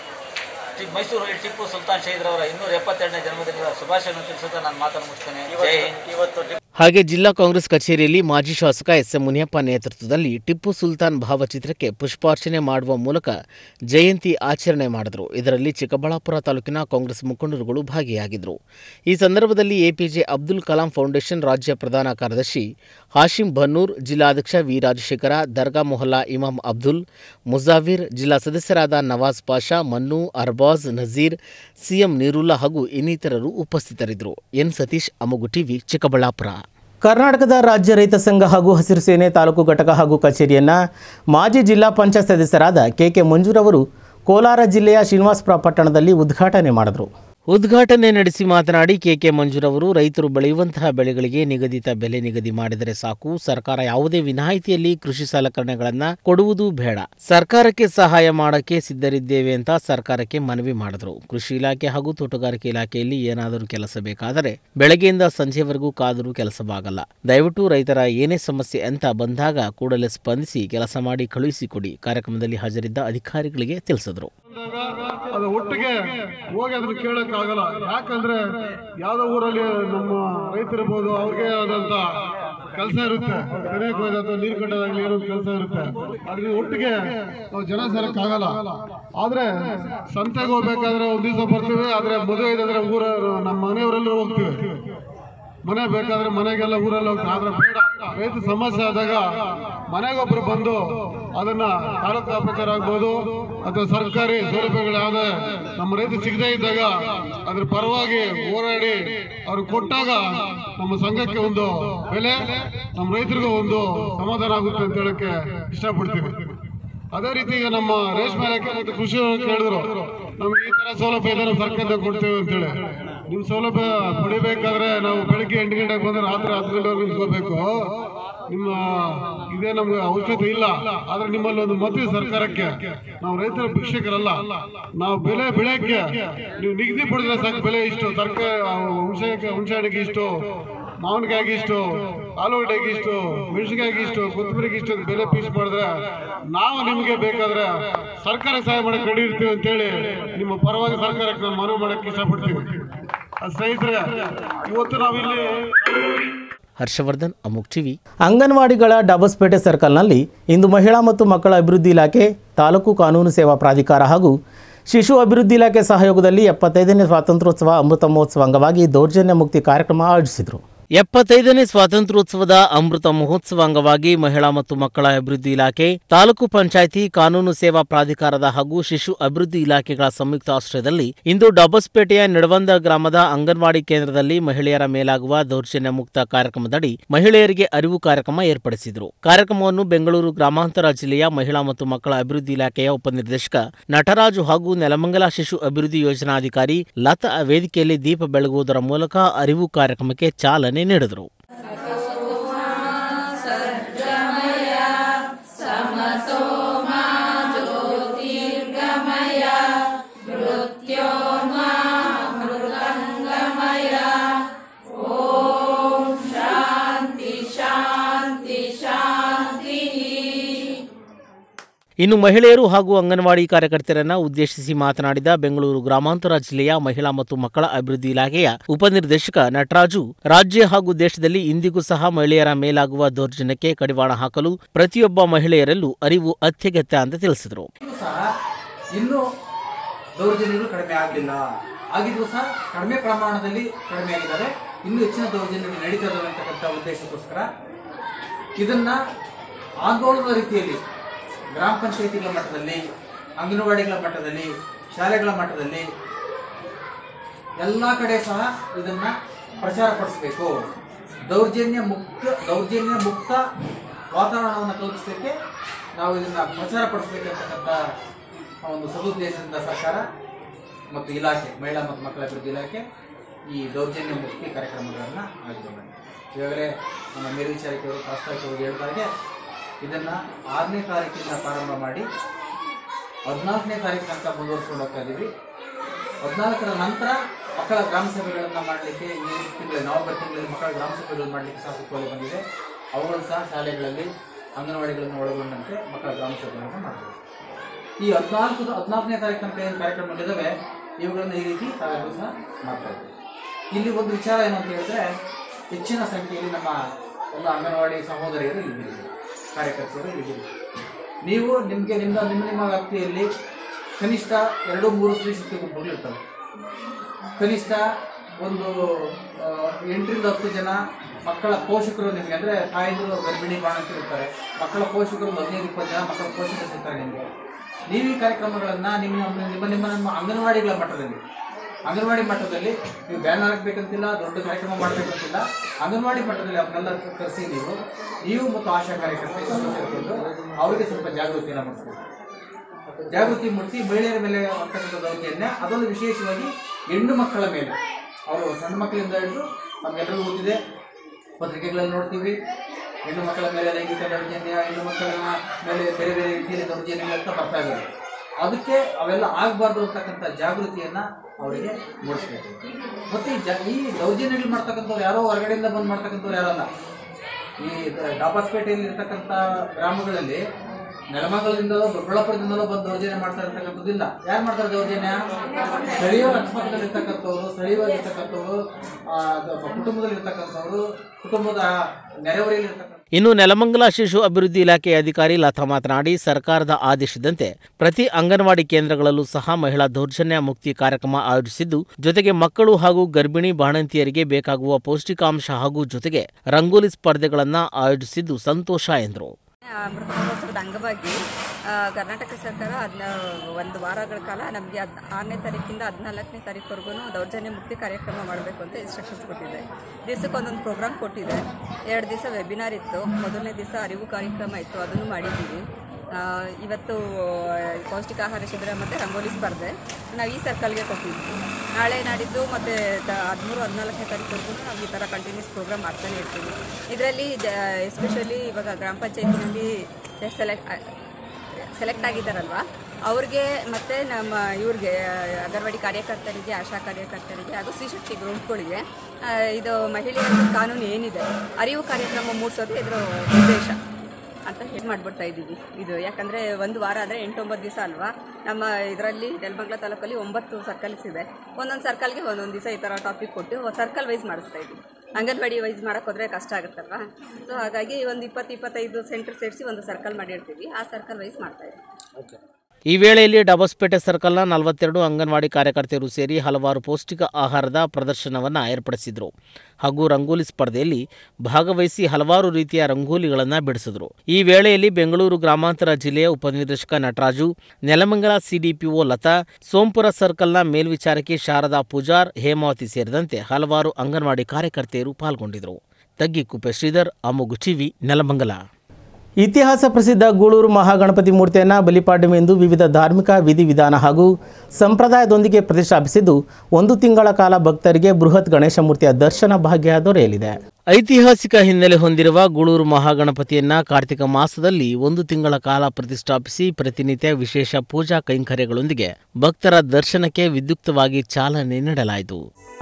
ಟಿ- ಮೈಸೂರಲ್ಲಿ ಟಿಪ್ಪು ಸುಲ್ತಾನ್ ಶಹೀದ್ರವರ ಇನ್ನೂರ ಎಪ್ಪತ್ತೆರಡನೇ ಜನ್ಮದಿನದ ಶುಭಾಶಯವನ್ನು ತಿಳಿಸುತ್ತಾ ನಾನು ಮಾತನ್ನು ಮುಗಿಸ್ತೇನೆ ಜೈ ಹಿಂದ್ ಹಾಗೆ ಜಿಲ್ಲಾ ಕಾಂಗ್ರೆಸ್ ಕಚೇರಿಯಲ್ಲಿ ಮಾಜಿ ಶಾಸಕ ಎಸ್ ಎಂ ಮುನಿಯಪ್ಪ ನೇತೃತ್ವದಲ್ಲಿ ಟಿಪ್ಪು ಸುಲ್ತಾನ್ ಭಾವಚಿತ್ರಕ್ಕೆ ಪುಷ್ಪಾರ್ಚನೆ ಮಾಡುವ ಮೂಲಕ ಜಯಂತಿ ಆಚರಣೆ ಮಾಡಿದರು ಇದರಲ್ಲಿ ಚಿಕ್ಕಬಳ್ಳಾಪುರ ತಾಲೂಕಿನ ಕಾಂಗ್ರೆಸ್ ಮುಖಂಡರುಗಳು ಭಾಗಿಯಾಗಿದ್ದರು ಈ ಸಂದರ್ಭದಲ್ಲಿ ಎಪಿಜೆ ಅಬ್ದುಲ್ ಕಲಾಂ ಫೌಂಡೇಶನ್ ರಾಜ್ಯ ಪ್ರಧಾನ ಕಾರ್ಯದರ್ಶಿ ಹಾಶಿಂ ಬನ್ನೂರ್ ಜಿಲ್ಲಾಧ್ಯಕ್ಷ ವಿ ರಾಜಶೇಖರ ದರ್ಗಾ ಮೊಹಲ್ಲಾ ಇಮಾಮ್ ಅಬ್ದುಲ್ ಮುಜಾವಿರ್ ಜಿಲ್ಲಾ ಸದಸ್ಯರಾದ ನವಾಜ್ ಪಾಷಾ ಮನ್ನು ಅರ್ಬಾಜ್ ನಜೀರ್ ಸಿಎಂ ನೀರುಲ್ಲಾ ಹಾಗೂ ಇನ್ನಿತರರು ಉಪಸ್ಥಿತರಿದ್ದರು ಎನ್ ಸತೀಶ್ ಅಮಗು ಟಿವಿ ಚಿಕ್ಕಬಳ್ಳಾಪುರ ಕರ್ನಾಟಕದ ರಾಜ್ಯ ರೈತ ಸಂಘ ಹಾಗೂ ಹಸಿರು ಸೇನೆ ತಾಲೂಕು ಘಟಕ ಹಾಗೂ ಕಚೇರಿಯನ್ನು ಮಾಜಿ ಜಿಲ್ಲಾ ಪಂಚಾಯತ್ ಸದಸ್ಯರಾದ ಕೆ ಕೆ ಮಂಜೂರವರು ಕೋಲಾರ ಜಿಲ್ಲೆಯ ಶ್ರೀನಿವಾಸಪುರ ಪಟ್ಟಣದಲ್ಲಿ ಉದ್ಘಾಟನೆ ಮಾಡಿದರು ಉದ್ಘಾಟನೆ ನಡೆಸಿ ಮಾತನಾಡಿ ಕೆಕೆ ಮಂಜೂರವರು ರೈತರು ಬೆಳೆಯುವಂತಹ ಬೆಳೆಗಳಿಗೆ ನಿಗದಿತ ಬೆಲೆ ನಿಗದಿ ಮಾಡಿದರೆ ಸಾಕು ಸರ್ಕಾರ ಯಾವುದೇ ವಿನಾಯಿತಿಯಲ್ಲಿ ಕೃಷಿ ಸಲಕರಣೆಗಳನ್ನು ಕೊಡುವುದು ಬೇಡ ಸರ್ಕಾರಕ್ಕೆ ಸಹಾಯ ಮಾಡಕ್ಕೆ ಸಿದ್ಧರಿದ್ದೇವೆ ಅಂತ ಸರ್ಕಾರಕ್ಕೆ ಮನವಿ ಮಾಡಿದರು ಕೃಷಿ ಇಲಾಖೆ ಹಾಗೂ ತೋಟಗಾರಿಕೆ ಇಲಾಖೆಯಲ್ಲಿ ಏನಾದರೂ ಕೆಲಸ ಬೇಕಾದರೆ ಬೆಳಗ್ಗೆಯಿಂದ ಸಂಜೆವರೆಗೂ ಕಾದರೂ ಕೆಲಸವಾಗಲ್ಲ ದಯವಿಟ್ಟು ರೈತರ ಏನೇ ಸಮಸ್ಯೆ ಅಂತ ಬಂದಾಗ ಕೂಡಲೇ ಸ್ಪಂದಿಸಿ ಕೆಲಸ ಮಾಡಿ ಕಳುಹಿಸಿಕೊಡಿ ಕಾರ್ಯಕ್ರಮದಲ್ಲಿ ಹಾಜರಿದ್ದ ಅಧಿಕಾರಿಗಳಿಗೆ ತಿಳಿಸಿದರು ಅದು ಒಟ್ಟಿಗೆ ಹೋಗಿ ಅದನ್ನ ಕೇಳಕ್ ಆಗಲ್ಲ ಯಾಕಂದ್ರೆ ಯಾವ್ದೋ ಊರಲ್ಲಿ ನಮ್ಮ ರೈತರಿರ್ಬೋದು ಅವ್ರಿಗೆ ಆದಂತ ಕೆಲಸ ಇರುತ್ತೆ ಕರೆಯಕ್ ಹೋದಂತ ನೀರು ಕಟ್ಟೋದಾಗ್ಲಿ ಏನೋ ಕೆಲಸ ಇರುತ್ತೆ ಅದ್ರ ಒಟ್ಟಿಗೆ ನಾವು ಜನ ಸೇರಕ್ ಆಗಲ್ಲ ಆದ್ರೆ ಸಂತೆಗೆ ಹೋಗ್ಬೇಕಾದ್ರೆ ಒಂದ್ ದಿವಸ ಬರ್ತೀವಿ ಆದ್ರೆ ಮದುವೆ ಇದಂದ್ರೆ ಊರ ನಮ್ಮ ಮನೆಯವರೆಲ್ಲರೂ ಹೋಗ್ತೀವಿ ಮನೆ ಬೇಕಾದ್ರೆ ಮನೆಗೆಲ್ಲ ಊರಲ್ಲಿ ಹೋಗ್ತಾರೆ ಆದ್ರೆ ಬೇಡ ರೈತ ಸಮಸ್ಯೆ ಆದಾಗ ಮನೆಗೊಬ್ರು ಬಂದು ಅದನ್ನ ತಾಲೂಕು ಆಫೀಸರ್ ಆಗ್ಬೋದು ಅಥವಾ ಸರ್ಕಾರಿ ಸೌಲಭ್ಯಗಳಾದ ನಮ್ಮ ರೈತ ಸಿಗದೇ ಇದ್ದಾಗ ಅದ್ರ ಪರವಾಗಿ ಹೋರಾಡಿ ಅವ್ರು ಕೊಟ್ಟಾಗ ನಮ್ಮ ಸಂಘಕ್ಕೆ ಒಂದು ಬೆಲೆ ನಮ್ಮ ರೈತರಿಗೂ ಒಂದು ಸಮಾಧಾನ ಆಗುತ್ತೆ ಅಂತ ಹೇಳಕ್ಕೆ ಇಷ್ಟಪಡ್ತೀವಿ ಅದೇ ರೀತಿ ಈಗ ನಮ್ಮ ರೇಷ್ಮೆ ಇಲಾಖೆ ಮತ್ತು ಕೃಷಿ ಇಲಾಖೆ ಹೇಳಿದ್ರು ನಮ್ಗೆ ಈ ತರ ಸೌಲಭ್ಯ ಇದೆ ನಾವು ಸರ್ಕಾರದಿಂದ ಕೊಡ್ತೇವೆ ಅಂತೇಳಿ ನಿಮ್ ಸೌಲಭ್ಯ ಪಡಿಬೇಕಾದ್ರೆ ನಾವು ಬೆಳಿಗ್ಗೆ ಎಂಟು ಗಂಟೆಗೆ ಬಂದ್ರೆ ರಾತ್ರಿ ಹತ್ತು ಗಂಟೆವರೆಗೂ ನಿಂತ್ಕೋಬೇಕು ನಿಮ್ಮ ಇದೇ ನಮ್ಗೆ ಅವಶ್ಯಕತೆ ಇಲ್ಲ ಆದ್ರೆ ನಿಮ್ಮಲ್ಲಿ ಒಂದು ಮದುವೆ ಸರ್ಕಾರಕ್ಕೆ ನಾವು ರೈತರ ಭಿಕ್ಷಕರಲ್ಲ ನಾವು ಬೆಲೆ ಬೆಳೆಯಕ್ಕೆ ನೀವು ನಿಗದಿ ಪಡಿದ್ರೆ ಸಾಕು ಬೆಲೆ ಇಷ್ಟು ತರಕಾರಿ ಹುಣಸೆ ಹುಣಸೆ ಹಣ್ಣಿಗೆ ಇಷ್ಟು ಮಾವಿನಕಾಯಿಗೆ ಇಷ್ಟು ಆಲೂಗಡ್ಡೆಗೆ ಇಷ್ಟು ಮೆಣಸಿನಕಾಯಿಗೆ ಇಷ್ಟು ಕೊತ್ತಂಬರಿಗೆ ಇಷ್ಟು ಅಂತ ಬೆಲೆ ಫಿಕ್ಸ್ ಮಾಡಿದ್ರೆ ನಾವು ನಿಮಗೆ ಬೇಕಾದ್ರೆ ಸರ್ಕಾರಕ್ಕೆ ಸಹಾಯ ಮಾಡಕ್ಕೆ ರೆಡಿ ಇರ್ತೀವಿ ಅಂತೇಳಿ ನಿಮ್ಮ ಪರವಾಗಿ ಸರ್ಕಾರಕ್ಕೆ ನಾನು ಮನವಿ ಮಾಡಕ್ಕೆ ಇಷ್ಟಪಡ್ತೀವಿ ಅದ್ ಸ್ನೇಹಿತರೆ ಇವತ್ತು ನಾವಿಲ್ಲಿ ಹರ್ಷವರ್ಧನ್ ಅಮುಕ್ ಟಿವಿ ಅಂಗನವಾಡಿಗಳ ಡಬಸ್ಪೇಟೆ ಸರ್ಕಲ್ನಲ್ಲಿ ಇಂದು ಮಹಿಳಾ ಮತ್ತು ಮಕ್ಕಳ ಅಭಿವೃದ್ಧಿ ಇಲಾಖೆ ತಾಲೂಕು ಕಾನೂನು ಸೇವಾ ಪ್ರಾಧಿಕಾರ ಹಾಗೂ ಶಿಶು ಅಭಿವೃದ್ಧಿ ಇಲಾಖೆ ಸಹಯೋಗದಲ್ಲಿ ಎಪ್ಪತ್ತೈದನೇ ಸ್ವಾತಂತ್ರ್ಯೋತ್ಸವ ಅಮೃತ ಮಹೋತ್ಸವ ಅಂಗವಾಗಿ ದೌರ್ಜನ್ಯ ಮುಕ್ತಿ ಕಾರ್ಯಕ್ರಮ ಆಯೋಜಿಸಿದರು ಎಪ್ಪತ್ತೈದನೇ ಸ್ವಾತಂತ್ರ್ಯೋತ್ಸವದ ಅಮೃತ ಮಹೋತ್ಸವ ಅಂಗವಾಗಿ ಮಹಿಳಾ ಮತ್ತು ಮಕ್ಕಳ ಅಭಿವೃದ್ಧಿ ಇಲಾಖೆ ತಾಲೂಕು ಪಂಚಾಯಿತಿ ಕಾನೂನು ಸೇವಾ ಪ್ರಾಧಿಕಾರದ ಹಾಗೂ ಶಿಶು ಅಭಿವೃದ್ಧಿ ಇಲಾಖೆಗಳ ಸಂಯುಕ್ತ ಆಶ್ರಯದಲ್ಲಿ ಇಂದು ಡಬಸ್ಪೇಟೆಯ ನಿಡವಂದ ಗ್ರಾಮದ ಅಂಗನವಾಡಿ ಕೇಂದ್ರದಲ್ಲಿ ಮಹಿಳೆಯರ ಮೇಲಾಗುವ ದೌರ್ಜನ್ಯ ಮುಕ್ತ ಕಾರ್ಯಕ್ರಮದಡಿ ಮಹಿಳೆಯರಿಗೆ ಅರಿವು ಕಾರ್ಯಕ್ರಮ ಏರ್ಪಡಿಸಿದರು ಕಾರ್ಯಕ್ರಮವನ್ನು ಬೆಂಗಳೂರು ಗ್ರಾಮಾಂತರ ಜಿಲ್ಲೆಯ ಮಹಿಳಾ ಮತ್ತು ಮಕ್ಕಳ ಅಭಿವೃದ್ಧಿ ಇಲಾಖೆಯ ಉಪನಿರ್ದೇಶಕ ನಟರಾಜು ಹಾಗೂ ನೆಲಮಂಗಲ ಶಿಶು ಅಭಿವೃದ್ಧಿ ಯೋಜನಾಧಿಕಾರಿ ಲತಾ ವೇದಿಕೆಯಲ್ಲಿ ದೀಪ ಬೆಳಗುವುದರ ಮೂಲಕ ಅರಿವು ಕಾರ್ಯಕ್ರಮಕ್ಕೆ ಚಾಲನೆ ನೀಡಿದರು ಇನ್ನು ಮಹಿಳೆಯರು ಹಾಗೂ ಅಂಗನವಾಡಿ ಕಾರ್ಯಕರ್ತೆಯರನ್ನ ಉದ್ದೇಶಿಸಿ ಮಾತನಾಡಿದ ಬೆಂಗಳೂರು ಗ್ರಾಮಾಂತರ ಜಿಲ್ಲೆಯ ಮಹಿಳಾ ಮತ್ತು ಮಕ್ಕಳ ಅಭಿವೃದ್ಧಿ ಇಲಾಖೆಯ ಉಪನಿರ್ದೇಶಕ ನಟರಾಜು ರಾಜ್ಯ ಹಾಗೂ ದೇಶದಲ್ಲಿ ಇಂದಿಗೂ ಸಹ ಮಹಿಳೆಯರ ಮೇಲಾಗುವ ದೌರ್ಜನ್ಯಕ್ಕೆ ಕಡಿವಾಣ ಹಾಕಲು ಪ್ರತಿಯೊಬ್ಬ ಮಹಿಳೆಯರಲ್ಲೂ ಅರಿವು ಅತ್ಯಗತ್ಯ ಅಂತ ತಿಳಿಸಿದರು ಸಹ ಇನ್ನೂ ದೌರ್ಜನ್ಯಗಳು ಕಡಿಮೆ ಆಗಲಿಲ್ಲ ಆಗಿದ್ರು ಸಹ ಕಡಿಮೆ ಪ್ರಮಾಣದಲ್ಲಿ ಕಡಿಮೆ ಆಗಿದ್ದಾವೆ ಇನ್ನೂ ಹೆಚ್ಚಿನ ದೌರ್ಜನ್ಯಗಳು ನಡೀತಾ ಇದ್ದಾವೆ ಅಂತಕ್ಕಂಥ ಉದ್ದೇಶಕ್ಕೋಸ್ಕರ ಇದನ್ನ ಆಂದೋಲನದ ರೀತಿಯಲ್ಲಿ ಗ್ರಾಮ ಪಂಚಾಯಿತಿಗಳ ಮಟ್ಟದಲ್ಲಿ ಅಂಗನವಾಡಿಗಳ ಮಟ್ಟದಲ್ಲಿ ಶಾಲೆಗಳ ಮಟ್ಟದಲ್ಲಿ ಎಲ್ಲ ಕಡೆ ಸಹ ಇದನ್ನ ಪ್ರಚಾರ ಪಡಿಸಬೇಕು ದೌರ್ಜನ್ಯ ಮುಕ್ತ ದೌರ್ಜನ್ಯ ಮುಕ್ತ ವಾತಾವರಣವನ್ನು ಕಲ್ಪಿಸಲಿಕ್ಕೆ ನಾವು ಇದನ್ನ ಪ್ರಚಾರ ಪಡಿಸಬೇಕಂತಕ್ಕಂಥ ಒಂದು ಸದುದ್ದೇಶದಿಂದ ಸರ್ಕಾರ ಮತ್ತು ಇಲಾಖೆ ಮಹಿಳಾ ಮತ್ತು ಮಕ್ಕಳ ಅಭಿವೃದ್ಧಿ ಇಲಾಖೆ ಈ ದೌರ್ಜನ್ಯ ಮುಕ್ತಿ ಕಾರ್ಯಕ್ರಮಗಳನ್ನು ಆಯೋಜನೆ ಮಾಡಿದೆ ಈಗಾಗಲೇ ನಮ್ಮ ಮೇಲ್ವಿಚಾರಕಿಯವರು ಪ್ರಾಸ್ತಾವಿಕವಾಗಿ ಹೇಳಿದಾಗೆ ಇದನ್ನು ಆರನೇ ತಾರೀಕಿಂದ ಪ್ರಾರಂಭ ಮಾಡಿ ಹದಿನಾಲ್ಕನೇ ತಾರೀಕು ತನಕ ಮುಂದುವರಿಸ್ಕೊಂಡು ಹೋಗ್ತಾ ಇದ್ದೀವಿ ಹದಿನಾಲ್ಕರ ನಂತರ ಮಕ್ಕಳ ಗ್ರಾಮ ಸಭೆಗಳನ್ನು ಮಾಡಲಿಕ್ಕೆ ಈ ತಿಂಗಳ ನವೆಂಬರ್ ತಿಂಗಳಲ್ಲಿ ಮಕ್ಕಳ ಗ್ರಾಮ ಸಭೆಗಳನ್ನು ಮಾಡಲಿಕ್ಕೆ ಸಹ ಸುತ್ತೋಲೆ ಬಂದಿದೆ ಅವುಗಳು ಸಹ ಶಾಲೆಗಳಲ್ಲಿ ಅಂಗನವಾಡಿಗಳನ್ನು ಒಳಗೊಂಡಂತೆ ಮಕ್ಕಳ ಗ್ರಾಮ ಸಭೆಗಳನ್ನು ಮಾಡಬೇಕು ಈ ಹದಿನಾಲ್ಕು ಹದಿನಾಲ್ಕನೇ ತಾರೀಕು ತನಕ ಏನು ಕಾರ್ಯಕ್ರಮಗಳಿದ್ದಾವೆ ಇವುಗಳನ್ನು ಈ ರೀತಿ ತಾವೆಲ್ಲರೂ ಸಹ ಮಾಡ್ತಾ ಇದ್ದೀವಿ ಇಲ್ಲಿ ಒಂದು ವಿಚಾರ ಏನು ಅಂತ ಹೇಳಿದ್ರೆ ಹೆಚ್ಚಿನ ಸಂಖ್ಯೆಯಲ್ಲಿ ನಮ್ಮ ಎಲ್ಲ ಅಂಗನವಾಡಿ ಸಹೋದರಿಯರು ಇದ್ದೀರಿ ಕಾರ್ಯಕರ್ತರು ಇದ್ದೀರಿ ನೀವು ನಿಮಗೆ ನಿಮ್ಮ ನಿಮ್ಮ ನಿಮ್ಮ ವ್ಯಾಪ್ತಿಯಲ್ಲಿ ಕನಿಷ್ಠ ಎರಡು ಮೂರು ಸ್ತ್ರೀ ಶಕ್ತಿ ಗುಂಪುಗಳು ಇರ್ತವೆ ಕನಿಷ್ಠ ಒಂದು ಆ, ಎಂಟರಿಂದ ಹತ್ತು ಜನ ಮಕ್ಕಳ ಪೋಷಕರು ನಿಮಗೆ ಅಂದರೆ ತಾಯಂದಿರು ಗರ್ಭಿಣಿ ಬಾಣಂತಿರು ಇರ್ತಾರೆ ಮಕ್ಕಳ ಪೋಷಕರು ಒಂದು ಹದಿನೈದು ಇಪ್ಪತ್ತು ಜನ ಮಕ್ಕಳ ಪೋಷಕರು ಸಿಗ್ತಾರೆ ನಿಮಗೆ ನೀವು ಈ ಕಾರ್ಯಕ್ರಮಗಳನ್ನು ನಿಮ್ಮ ನಿಮ್ಮ ನಿಮ್ಮ ನಮ್ಮ ಅಂಗನವಾಡಿಗಳ ಮಟ್ಟದಲ್ಲಿ ಅಂಗನವಾಡಿ ಮಟ್ಟದಲ್ಲಿ ನೀವು ಬ್ಯಾನರ್ ಹಾಕ್ಬೇಕಂತಿಲ್ಲ ದೊಡ್ಡ ಕಾರ್ಯಕ್ರಮ ಮಾಡಬೇಕಂತಿಲ್ಲ ಅಂಗನವಾಡಿ ಮಟ್ಟದಲ್ಲಿ ಅವ್ರನ್ನೆಲ್ಲ ಕರೆಸಿ ನೀವು ನೀವು ಮತ್ತು ಆಶಾ ಕಾರ್ಯಕರ್ತರು ಸೇರಿಕೊಂಡು ಅವರಿಗೆ ಸ್ವಲ್ಪ ಜಾಗೃತಿಯನ್ನು ಮೂಡಿಸ್ಬೇಕು ಜಾಗೃತಿ ಮೂಡಿಸಿ ಮಹಿಳೆಯರ ಮೇಲೆ ಆಗ್ತಕ್ಕಂಥ ದೌರ್ಜನ್ಯ ಅದೊಂದು ವಿಶೇಷವಾಗಿ ಹೆಣ್ಣು ಮಕ್ಕಳ ಮೇಲೆ ಅವರು ಸಣ್ಣ ಮಕ್ಕಳಿಂದ ಹಿಡಿದು ನಮಗೆಲ್ಲರಿಗೂ ಗೊತ್ತಿದೆ ಪತ್ರಿಕೆಗಳಲ್ಲಿ ನೋಡ್ತೀವಿ ಹೆಣ್ಣು ಮಕ್ಕಳ ಮೇಲೆ ಲೈಂಗಿಕ ದೌರ್ಜನ್ಯ ಹೆಣ್ಣು ಮಕ್ಕಳ ಮೇಲೆ ಬೇರೆ ಬೇರೆ ರೀತಿಯಲ್ಲಿ ದೌರ್ಜನ್ಯ ಅಂತ ಬರ್ತಾ ಇದ್ದಾರೆ ಅದಕ್ಕೆ ಅವೆಲ್ಲ ಆಗಬಾರ್ದು ಅಂತಕ್ಕಂಥ ಜಾಗೃತಿಯನ್ನ ಅವರಿಗೆ ಮೂಡಿಸ್ಬೇಕು ಮತ್ತೆ ಈ ಜ ಈ ದೌರ್ಜನ್ಯಗಳು ಮಾಡ್ತಕ್ಕಂಥವ್ರು ಯಾರೋ ಹೊರಗಡೆಯಿಂದ ಬಂದು ಮಾಡ್ತಕ್ಕಂಥವ್ರು ಯಾರಲ್ಲ ಈ ಡಾಬಾಸ್ಪೇಟೆಯಲ್ಲಿ ಇರ್ತಕ್ಕಂಥ ಗ್ರಾಮಗಳಲ್ಲಿ ನೆಲಮಂಗಲದಿಂದಲೋ ದೊಡ್ಡಬಳ್ಳಾಪುರದಿಂದಲೋ ಬಂದು ದೌರ್ಜನ್ಯ ಮಾಡ್ತಾ ಇರ್ತಕ್ಕಂಥದ್ದಿಲ್ಲ ಯಾರು ಮಾಡ್ತಾರೆ ದೌರ್ಜನ್ಯ ಸ್ಥಳೀಯ ಅಕ್ಕಪಕ್ಕದಲ್ಲಿ ಇರ್ತಕ್ಕಂಥವ್ರು ಸ್ಥಳೀಯವಾಗಿ ಇರ್ತಕ್ಕಂಥವ್ರು ಆ, ದ- ಕುಟುಂಬದಲ್ಲಿ ಇರ್ತಕ್ಕಂಥವ್ರು ಕುಟುಂಬದ ನೆರೆಹೊರೆಯಲ್ಲಿ ಇರ್ತಕ್ಕಂಥ ಇನ್ನು ನೆಲಮಂಗಲ ಶಿಶು ಅಭಿವೃದ್ಧಿ ಇಲಾಖೆ ಅಧಿಕಾರಿ ಲತಾ ಮಾತನಾಡಿ ಸರ್ಕಾರದ ಆದೇಶದಂತೆ ಪ್ರತಿ ಅಂಗನವಾಡಿ ಕೇಂದ್ರಗಳಲ್ಲೂ ಸಹ ಮಹಿಳಾ ದೌರ್ಜನ್ಯ ಮುಕ್ತಿ ಕಾರ್ಯಕ್ರಮ ಆಯೋಜಿಸಿದ್ದು ಜೊತೆಗೆ ಮಕ್ಕಳು ಹಾಗೂ ಗರ್ಭಿಣಿ ಬಾಣಂತಿಯರಿಗೆ ಬೇಕಾಗುವ ಪೌಷ್ಟಿಕಾಂಶ ಹಾಗೂ ಜೊತೆಗೆ ರಂಗೋಲಿ ಸ್ಪರ್ಧೆಗಳನ್ನು ಆಯೋಜಿಸಿದ್ದು ಸಂತೋಷ ಎಂದರು ಅಮೃತ ಮಹೋತ್ಸವದ ಅಂಗವಾಗಿ ಆ, ಕರ್ನಾಟಕ ಸರ್ಕಾರ ಅದನ್ನ ಒಂದು ವಾರಗಳ ಕಾಲ ನಮಗೆ ಹದ್ ಆರನೇ ತಾರೀಕಿಂದ ಹದಿನಾಲ್ಕನೇ ತಾರೀಕುವರೆಗೂ ದೌರ್ಜನ್ಯ ಮುಕ್ತಿ ಕಾರ್ಯಕ್ರಮ ಮಾಡಬೇಕು ಅಂತ ಇನ್ಸ್ಟ್ರಕ್ಷನ್ಸ್ ಕೊಟ್ಟಿದೆ ದಿವಸಕ್ಕೆ ಒಂದೊಂದು ಪ್ರೋಗ್ರಾಮ್ ಕೊಟ್ಟಿದೆ ಎರಡು ದಿವಸ ವೆಬಿನಾರ್ ಇತ್ತು ಮೊದಲನೇ ದಿವಸ ಅರಿವು ಕಾರ್ಯಕ್ರಮ ಇತ್ತು ಅದನ್ನು ಮಾಡಿದ್ದೀವಿ ಆ, ಇವತ್ತು ಪೌಷ್ಟಿಕ ಆಹಾರ ಶಿಬಿರ ಮತ್ತು ರಂಗೋಲಿ ಸ್ಪರ್ಧೆ ನಾವು ಈ ಸರ್ಕಲ್ಗೆ ಕೊಟ್ಟಿದ್ವಿ ನಾಳೆ ನಾಡಿದ್ದು ಮತ್ತು ಹದಿಮೂರು ಹದಿನಾಲ್ಕನೇ ತಾರೀಕುವರೆಗೂ ನಾವು ಈ ಥರ ಕಂಟಿನ್ಯೂಸ್ ಪ್ರೋಗ್ರಾಮ್ ಮಾಡ್ತಾನೆ ಇರ್ತೀವಿ ಇದರಲ್ಲಿ ಎಸ್ಪೆಷಲಿ ಇವಾಗ ಗ್ರಾಮ ಪಂಚಾಯತಿನಲ್ಲಿ ಸೆಲೆಕ್ಟ್ ಸೆಲೆಕ್ಟ್ ಆಗಿದ್ದಾರಲ್ವ ಅವ್ರಿಗೆ ಮತ್ತು ನಮ್ಮ ಇವ್ರಿಗೆ ಅಂಗನವಾಡಿ ಕಾರ್ಯಕರ್ತರಿಗೆ ಆಶಾ ಕಾರ್ಯಕರ್ತರಿಗೆ ಹಾಗೂ ಸ್ತ್ರೀಶಕ್ತಿ ಗ್ರೂಪ್ಗಳಿಗೆ ಆ, ಇದು ಮಹಿಳೆಯರ ಕಾನೂನು ಏನಿದೆ ಅರಿವು ಕಾರ್ಯಕ್ರಮ ಮೂಡಿಸೋದು ಇದರ ಉದ್ದೇಶ ಅಂತ ಹೇಳಿ ಮಾಡ್ಬಿಡ್ತಾ ಇದ್ದೀವಿ ಇದು ಯಾಕಂದರೆ ಒಂದು ವಾರ ಆದರೆ ಎಂಟೊಂಬತ್ತು ದಿವಸ ಅಲ್ವಾ ನಮ್ಮ ಇದರಲ್ಲಿ ನೆಲಮಂಗಲ ತಾಲೂಕಲ್ಲಿ ಒಂಬತ್ತು ಸರ್ಕಲ್ಸ್ ಇದೆ ಒಂದೊಂದು ಸರ್ಕಲ್ಗೆ ಒಂದೊಂದು ದಿವಸ ಈ ಥರ ಟಾಪಿಕ್ ಕೊಟ್ಟು ಸರ್ಕಲ್ ವೈಸ್ ಮಾಡಿಸ್ತಾ ಇದ್ದೀವಿ ಅಂಗನವಾಡಿ ವೈಸ್ ಮಾಡೋಕೆ ಹೋದರೆ ಕಷ್ಟ ಆಗುತ್ತಲ್ವಾ ಸೊ ಹಾಗಾಗಿ ಒಂದು ಇಪ್ಪತ್ತು ಇಪ್ಪತ್ತೈದು ಸೆಂಟರ್ ಸೇರಿಸಿ ಒಂದು ಸರ್ಕಲ್ ಮಾಡಿರ್ತೀವಿ ಆ ಸರ್ಕಲ್ ವೈಸ್ ಮಾಡ್ತಾ ಇದ್ದೀವಿ ಈ ವೇಳೆಯಲ್ಲಿ ಡಬಸ್ಪೇಟೆ ಸರ್ಕಲ್ನ ನಲವತ್ತೆರಡು ಅಂಗನವಾಡಿ ಕಾರ್ಯಕರ್ತೆಯರು ಸೇರಿ ಹಲವಾರು ಪೌಷ್ಟಿಕ ಆಹಾರದ ಪ್ರದರ್ಶನವನ್ನು ಏರ್ಪಡಿಸಿದರು ಹಾಗೂ ರಂಗೋಲಿ ಸ್ಪರ್ಧೆಯಲ್ಲಿ ಭಾಗವಹಿಸಿ ಹಲವಾರು ರೀತಿಯ ರಂಗೋಲಿಗಳನ್ನು ಬಿಡಿಸಿದರು ಈ ವೇಳೆಯಲ್ಲಿ ಬೆಂಗಳೂರು ಗ್ರಾಮಾಂತರ ಜಿಲ್ಲೆಯ ಉಪನಿರ್ದೇಶಕ ನಟರಾಜು ನೆಲಮಂಗಲ ಸಿಡಿಪಿಒ ಲತಾ ಸೋಂಪುರ ಸರ್ಕಲ್ನ ಮೇಲ್ವಿಚಾರಕಿ ಶಾರದಾ ಪೂಜಾರ್ ಹೇಮಾವತಿ ಸೇರಿದಂತೆ ಹಲವಾರು ಅಂಗನವಾಡಿ ಕಾರ್ಯಕರ್ತೆಯರು ಪಾಲ್ಗೊಂಡಿದ್ದರು ತಗ್ಗಿಕುಪ್ಪೆ ಶ್ರೀಧರ್ ಅಮುಗು ಟಿವಿ ನೆಲಮಂಗಲ ಇತಿಹಾಸ ಪ್ರಸಿದ್ಧ ಗೂಳೂರು ಮಹಾಗಣಪತಿ ಮೂರ್ತಿಯನ್ನು ಬಲಿಪಾಡ್ಯಮೆಂದು ವಿವಿಧ ಧಾರ್ಮಿಕ ವಿಧಿವಿಧಾನ ಹಾಗೂ ಸಂಪ್ರದಾಯದೊಂದಿಗೆ ಪ್ರತಿಷ್ಠಾಪಿಸಿದ್ದು ಒಂದು ತಿಂಗಳ ಕಾಲ ಭಕ್ತರಿಗೆ ಬೃಹತ್ ಗಣೇಶ ಮೂರ್ತಿಯ ದರ್ಶನ ಭಾಗ್ಯ ದೊರೆಯಲಿದೆ ಐತಿಹಾಸಿಕ ಹಿನ್ನೆಲೆ ಹೊಂದಿರುವ ಗೂಳೂರು ಮಹಾಗಣಪತಿಯನ್ನ ಕಾರ್ತಿಕ ಮಾಸದಲ್ಲಿ ಒಂದು ತಿಂಗಳ ಕಾಲ ಪ್ರತಿಷ್ಠಾಪಿಸಿ ಪ್ರತಿನಿತ್ಯ ವಿಶೇಷ ಪೂಜಾ ಕೈಂಕರ್ಯಗಳೊಂದಿಗೆ ಭಕ್ತರ ದರ್ಶನಕ್ಕೆ ವಿದ್ಯುಕ್ತವಾಗಿ ಚಾಲನೆ ನೀಡಲಾಯಿತು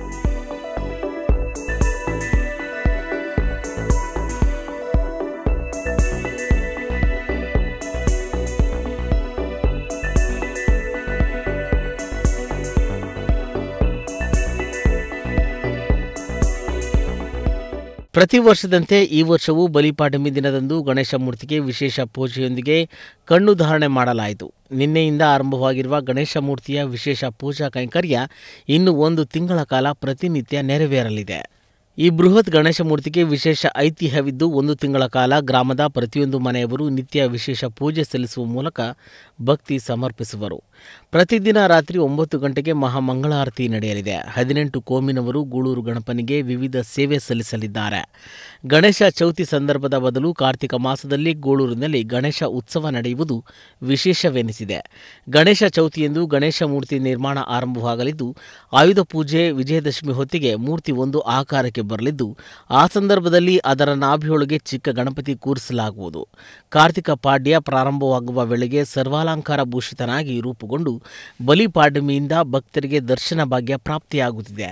ಪ್ರತಿ ವರ್ಷದಂತೆ ಈ ವರ್ಷವೂ ಬಲಿಪಾಡ್ಯಮಿ ದಿನದಂದು ಗಣೇಶ ಮೂರ್ತಿಗೆ ವಿಶೇಷ ಪೂಜೆಯೊಂದಿಗೆ ಕಣ್ಣು ಧಾರಣೆ ಮಾಡಲಾಯಿತು ನಿನ್ನೆಯಿಂದ ಆರಂಭವಾಗಿರುವ ಗಣೇಶ ಮೂರ್ತಿಯ ವಿಶೇಷ ಪೂಜಾ ಕೈಂಕರ್ಯ ಇನ್ನು ಒಂದು ತಿಂಗಳ ಕಾಲ ಪ್ರತಿನಿತ್ಯ ನೆರವೇರಲಿದೆ ಈ ಬೃಹತ್ ಗಣೇಶ ಮೂರ್ತಿಗೆ ವಿಶೇಷ ಐತಿಹ್ಯವಿದ್ದು ಒಂದು ತಿಂಗಳ ಕಾಲ ಗ್ರಾಮದ ಪ್ರತಿಯೊಂದು ಮನೆಯವರು ನಿತ್ಯ ವಿಶೇಷ ಪೂಜೆ ಸಲ್ಲಿಸುವ ಮೂಲಕ ಭಕ್ತಿ ಸಮರ್ಪಿಸುವರು ಪ್ರತಿದಿನ ರಾತ್ರಿ ಒಂಬತ್ತು ಗಂಟೆಗೆ ಮಹಾಮಂಗಳಾರತಿ ನಡೆಯಲಿದೆ ಹದಿನೆಂಟು ಕೋಮಿನವರು ಗೂಳೂರು ಗಣಪನಿಗೆ ವಿವಿಧ ಸೇವೆ ಸಲ್ಲಿಸಲಿದ್ದಾರೆ ಗಣೇಶ ಚೌತಿ ಸಂದರ್ಭದ ಬದಲು ಕಾರ್ತಿಕ ಮಾಸದಲ್ಲಿ ಗೂಳೂರಿನಲ್ಲಿ ಗಣೇಶ ಉತ್ಸವ ನಡೆಯುವುದು ವಿಶೇಷವೆನಿಸಿದೆ ಗಣೇಶ ಚೌತಿಯಂದು ಗಣೇಶ ಮೂರ್ತಿ ನಿರ್ಮಾಣ ಆರಂಭವಾಗಲಿದ್ದು ಆಯುಧ ಪೂಜೆ ವಿಜಯದಶಮಿ ಹೊತ್ತಿಗೆ ಮೂರ್ತಿ ಒಂದು ಆಕಾರಕ್ಕೆ ಬರಲಿದ್ದು ಆ ಸಂದರ್ಭದಲ್ಲಿ ಅದರ ನಾಭಿಯೊಳಗೆ ಚಿಕ್ಕ ಗಣಪತಿ ಕೂರಿಸಲಾಗುವುದು ಕಾರ್ತಿಕ ಪಾಡ್ಯ ಪ್ರಾರಂಭವಾಗುವ ವೇಳೆಗೆ ಸರ್ವಾಲಂಕಾರ ಭೂಷಿತನಾಗಿ ರೂಪುಗೊಂಡು ಬಲಿಪಾಡ್ಯಮಿಯಿಂದ ಭಕ್ತರಿಗೆ ದರ್ಶನ ಭಾಗ್ಯ ಪ್ರಾಪ್ತಿಯಾಗುತ್ತಿದೆ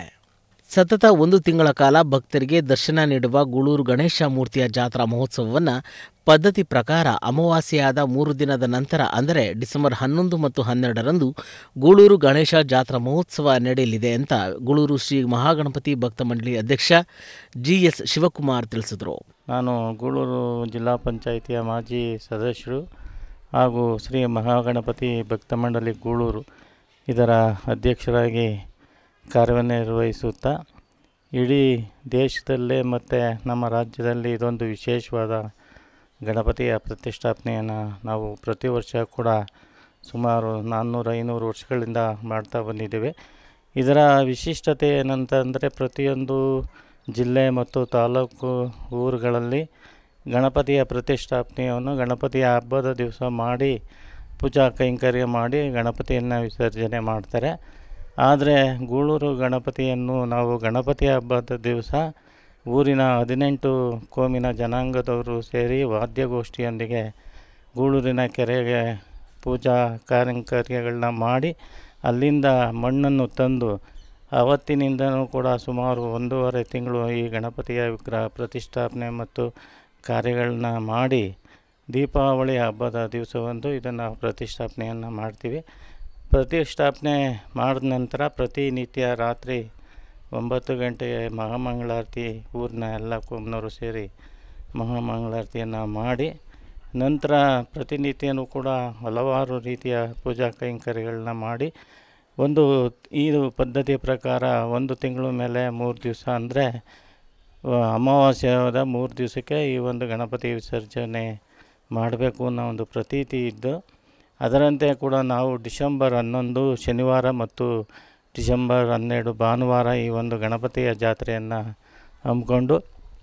ಸತತ ಒಂದು ತಿಂಗಳ ಕಾಲ ಭಕ್ತರಿಗೆ ದರ್ಶನ ನೀಡುವ ಗೂಳೂರು ಗಣೇಶ ಮೂರ್ತಿಯ ಜಾತ್ರಾ ಮಹೋತ್ಸವವನ್ನು ಪದ್ಧತಿ ಪ್ರಕಾರ ಅಮಾವಾಸ್ಯೆಯಾದ ಮೂರು ದಿನದ ನಂತರ ಅಂದರೆ ಡಿಸೆಂಬರ್ ಹನ್ನೊಂದು ಮತ್ತು ಹನ್ನೆರಡರಂದು ಗೂಳೂರು ಗಣೇಶ ಜಾತ್ರಾ ಮಹೋತ್ಸವ ನಡೆಯಲಿದೆ ಅಂತ ಗೂಳೂರು ಶ್ರೀ ಮಹಾಗಣಪತಿ ಭಕ್ತ ಮಂಡಳಿ ಅಧ್ಯಕ್ಷ ಜಿ ಎಸ್ ಶಿವಕುಮಾರ್ ತಿಳಿಸಿದರು ನಾನು ಗೂಳೂರು ಜಿಲ್ಲಾ ಪಂಚಾಯಿತಿಯ ಮಾಜಿ ಸದಸ್ಯರು ಹಾಗೂ ಶ್ರೀ ಮಹಾಗಣಪತಿ ಭಕ್ತ ಮಂಡಳಿ ಗೂಳೂರು ಇದರ ಅಧ್ಯಕ್ಷರಾಗಿ ಕಾರ್ಯನಿರ್ವಹಿಸುತ್ತಾ ಇಡೀ ದೇಶದಲ್ಲೇ ಮತ್ತು ನಮ್ಮ ರಾಜ್ಯದಲ್ಲಿ ಇದೊಂದು ವಿಶೇಷವಾದ ಗಣಪತಿಯ ಪ್ರತಿಷ್ಠಾಪನೆಯನ್ನು ನಾವು ಪ್ರತಿ ವರ್ಷ ಕೂಡ ಸುಮಾರು ನಾನ್ನೂರು ಐನೂರು ವರ್ಷಗಳಿಂದ ಮಾಡ್ತಾ ಬಂದಿದ್ದೇವೆ ಇದರ ವಿಶಿಷ್ಟತೆ ಏನಂತಂದರೆ ಪ್ರತಿಯೊಂದು ಜಿಲ್ಲೆ ಮತ್ತು ತಾಲೂಕು ಊರುಗಳಲ್ಲಿ ಗಣಪತಿಯ ಪ್ರತಿಷ್ಠಾಪನೆಯನ್ನು ಗಣಪತಿಯ ಹಬ್ಬದ ದಿವಸ ಮಾಡಿ ಪೂಜಾ ಕೈಂಕರ್ಯ ಮಾಡಿ ಗಣಪತಿಯನ್ನು ವಿಸರ್ಜನೆ ಮಾಡ್ತಾರೆ ಆದರೆ ಗೂಳೂರು ಗಣಪತಿಯನ್ನು ನಾವು ಗಣಪತಿ ಹಬ್ಬದ ದಿವಸ ಊರಿನ ಹದಿನೆಂಟು ಕೋಮಿನ ಜನಾಂಗದವರು ಸೇರಿ ವಾದ್ಯಗೋಷ್ಠಿಯೊಂದಿಗೆ ಗೂಳೂರಿನ ಕೆರೆಗೆ ಪೂಜಾ ಕಾರ್ಯಕರ್ಯಗಳನ್ನ ಮಾಡಿ ಅಲ್ಲಿಂದ ಮಣ್ಣನ್ನು ತಂದು ಅವತ್ತಿನಿಂದನೂ ಕೂಡ ಸುಮಾರು ಒಂದೂವರೆ ತಿಂಗಳು ಈ ಗಣಪತಿಯ ವಿಗ್ರಹ ಪ್ರತಿಷ್ಠಾಪನೆ ಮತ್ತು ಕಾರ್ಯಗಳನ್ನ ಮಾಡಿ ದೀಪಾವಳಿ ಹಬ್ಬದ ದಿವಸವಂದು ಇದನ್ನು ಪ್ರತಿಷ್ಠಾಪನೆಯನ್ನು ಮಾಡ್ತೀವಿ ಪ್ರತಿಷ್ಠಾಪನೆ ಮಾಡಿದ ನಂತರ ಪ್ರತಿನಿತ್ಯ ರಾತ್ರಿ ಒಂಬತ್ತು ಗಂಟೆಗೆ ಮಹಾಮಂಗಳಾರತಿ ಊರಿನ ಎಲ್ಲ ಕುಂಬನವರು ಸೇರಿ ಮಹಾಮಂಗಳಾರತಿಯನ್ನು ಮಾಡಿ ನಂತರ ಪ್ರತಿನಿತ್ಯನೂ ಕೂಡ ಹಲವಾರು ರೀತಿಯ ಪೂಜಾ ಕೈಂಕರ್ಯಗಳನ್ನ ಮಾಡಿ ಒಂದು ಈ ಪದ್ಧತಿಯ ಪ್ರಕಾರ ಒಂದು ತಿಂಗಳ ಮೇಲೆ ಮೂರು ದಿವಸ ಅಂದರೆ ಅಮಾವಾಸ್ಯೆಯಾದ ಮೂರು ದಿವಸಕ್ಕೆ ಈ ಒಂದು ಗಣಪತಿ ವಿಸರ್ಜನೆ ಮಾಡಬೇಕು ಅನ್ನೋ ಒಂದು ಪ್ರತೀತಿ ಇದ್ದು ಅದರಂತೆ ಕೂಡ ನಾವು ಡಿಸೆಂಬರ್ ಹನ್ನೊಂದು ಶನಿವಾರ ಮತ್ತು ಡಿಸೆಂಬರ್ ಹನ್ನೆರಡು ಭಾನುವಾರ ಈ ಒಂದು ಗಣಪತಿಯ ಜಾತ್ರೆಯನ್ನು ಹಮ್ಮಿಕೊಂಡು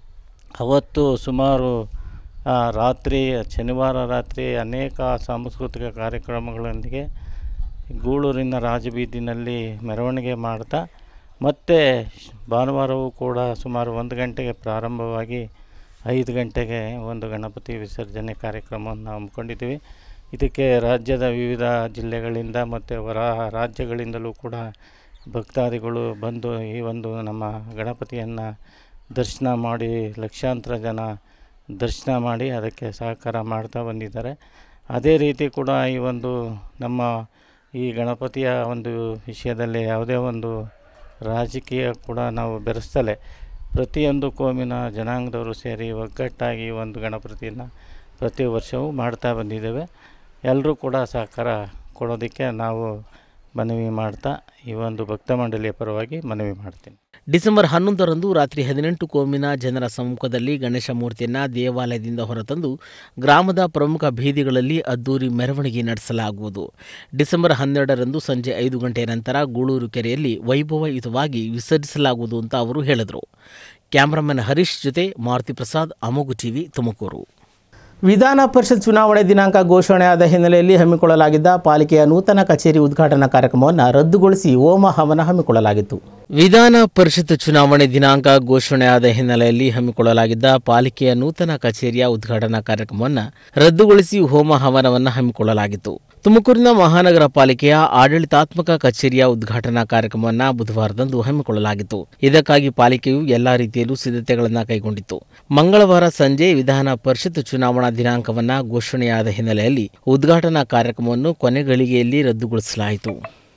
ಅವತ್ತು ಸುಮಾರು ಆ, ರಾತ್ರಿ ಶನಿವಾರ ರಾತ್ರಿ ಅನೇಕ ಸಾಂಸ್ಕೃತಿಕ ಕಾರ್ಯಕ್ರಮಗಳೊಂದಿಗೆ ಗೂಳೂರಿನ ರಾಜಬೀದಿನಲ್ಲಿ ಮೆರವಣಿಗೆ ಮಾಡ್ತಾ ಮತ್ತು ಭಾನುವಾರವೂ ಕೂಡ ಸುಮಾರು ಒಂದು ಗಂಟೆಗೆ ಪ್ರಾರಂಭವಾಗಿ ಐದು ಗಂಟೆಗೆ ಒಂದು ಗಣಪತಿ ವಿಸರ್ಜನೆ ಕಾರ್ಯಕ್ರಮವನ್ನು ಹಮ್ಮಿಕೊಂಡಿದ್ದೀವಿ ಇದಕ್ಕೆ ರಾಜ್ಯದ ವಿವಿಧ ಜಿಲ್ಲೆಗಳಿಂದ ಮತ್ತು ಹೊರ ರಾಜ್ಯಗಳಿಂದಲೂ ಕೂಡ ಭಕ್ತಾದಿಗಳು ಬಂದು ಈ ಒಂದು ನಮ್ಮ ಗಣಪತಿಯನ್ನು ದರ್ಶನ ಮಾಡಿ ಲಕ್ಷಾಂತರ ಜನ ದರ್ಶನ ಮಾಡಿ ಅದಕ್ಕೆ ಸಹಕಾರ ಮಾಡ್ತಾ ಬಂದಿದ್ದಾರೆ ಅದೇ ರೀತಿ ಕೂಡ ಈ ಒಂದು ನಮ್ಮ ಈ ಗಣಪತಿಯ ಒಂದು ವಿಷಯದಲ್ಲಿ ಯಾವುದೇ ಒಂದು ರಾಜಕೀಯ ಕೂಡ ನಾವು ಬೆರೆಸ್ತಲೇ ಪ್ರತಿಯೊಂದು ಕೋಮಿನ ಜನಾಂಗದವರು ಸೇರಿ ಒಗ್ಗಟ್ಟಾಗಿ ಈ ಒಂದು ಗಣಪತಿಯನ್ನು ಪ್ರತಿ ವರ್ಷವೂ ಮಾಡ್ತಾ ಬಂದಿದ್ದೇವೆ ಎಲ್ಲರೂ ಕೂಡ ಸಹಕಾರ ಕೊಡೋದಕ್ಕೆ ನಾವು ಮನವಿ ಮಾಡ್ತಾ ಈ ಒಂದು ಭಕ್ತ ಮಂಡಳಿಯ ಪರವಾಗಿ ಮನವಿ ಮಾಡ್ತೀನಿ ಡಿಸೆಂಬರ್ ಹನ್ನೊಂದರಂದು ರಾತ್ರಿ ಹದಿನೆಂಟು ಕೋಮಿನ ಜನರ ಸಮ್ಮುಖದಲ್ಲಿ ಗಣೇಶ ಮೂರ್ತಿಯನ್ನು ದೇವಾಲಯದಿಂದ ಹೊರತಂದು ಗ್ರಾಮದ ಪ್ರಮುಖ ಬೀದಿಗಳಲ್ಲಿ ಅದ್ದೂರಿ ಮೆರವಣಿಗೆ ನಡೆಸಲಾಗುವುದು ಡಿಸೆಂಬರ್ ಹನ್ನೆರಡರಂದು ಸಂಜೆ ಐದು ಗಂಟೆ ನಂತರ ಗೂಳೂರು ಕೆರೆಯಲ್ಲಿ ವೈಭವಯುತವಾಗಿ ವಿಸರ್ಜಿಸಲಾಗುವುದು ಅಂತ ಅವರು ಹೇಳಿದರು ಕ್ಯಾಮರಾಮನ್ ಹರೀಶ್ ಜೊತೆ ಮಾರುತಿ ಪ್ರಸಾದ್ ಅಮೋಗು ಟಿವಿ ತುಮಕೂರು ವಿಧಾನ ಪರಿಷತ್ ಚುನಾವಣೆ ದಿನಾಂಕ ಘೋಷಣೆಯಾದ ಹಿನ್ನೆಲೆಯಲ್ಲಿ ಹಮ್ಮಿಕೊಳ್ಳಲಾಗಿದ್ದ ಪಾಲಿಕೆಯ ನೂತನ ಕಚೇರಿ ಉದ್ಘಾಟನಾ ಕಾರ್ಯಕ್ರಮವನ್ನು ರದ್ದುಗೊಳಿಸಿ ಹೋಮ ಹವನ ಹಮ್ಮಿಕೊಳ್ಳಲಾಗಿತ್ತು ವಿಧಾನ ಪರಿಷತ್ ಚುನಾವಣೆ ದಿನಾಂಕ ಘೋಷಣೆಯಾದ ಹಿನ್ನೆಲೆಯಲ್ಲಿ ಹಮ್ಮಿಕೊಳ್ಳಲಾಗಿದ್ದ ಪಾಲಿಕೆಯ ನೂತನ ಕಚೇರಿಯ ಉದ್ಘಾಟನಾ ಕಾರ್ಯಕ್ರಮವನ್ನು ರದ್ದುಗೊಳಿಸಿ ಹೋಮ ಹವನವನ್ನು ಹಮ್ಮಿಕೊಳ್ಳಲಾಗಿತ್ತು ತುಮಕೂರಿನ ಮಹಾನಗರ ಪಾಲಿಕೆಯ ಆಡಳಿತಾತ್ಮಕ ಕಚೇರಿಯ ಉದ್ಘಾಟನಾ ಕಾರ್ಯಕ್ರಮವನ್ನು ಬುಧವಾರದಂದು ಹಮ್ಮಿಕೊಳ್ಳಲಾಗಿತ್ತು ಇದಕ್ಕಾಗಿ ಪಾಲಿಕೆಯು ಎಲ್ಲಾ ರೀತಿಯಲ್ಲೂ ಸಿದ್ಧತೆಗಳನ್ನು ಕೈಗೊಂಡಿತ್ತು ಮಂಗಳವಾರ ಸಂಜೆ ವಿಧಾನ ಪರಿಷತ್ ಚುನಾವಣಾ ದಿನಾಂಕವನ್ನು ಘೋಷಣೆಯಾದ ಹಿನ್ನೆಲೆಯಲ್ಲಿ ಉದ್ಘಾಟನಾ ಕಾರ್ಯಕ್ರಮವನ್ನು ಕೊನೆಗಳಿಗೆಯಲ್ಲಿ ರದ್ದುಗೊಳಿಸಲಾಯಿತು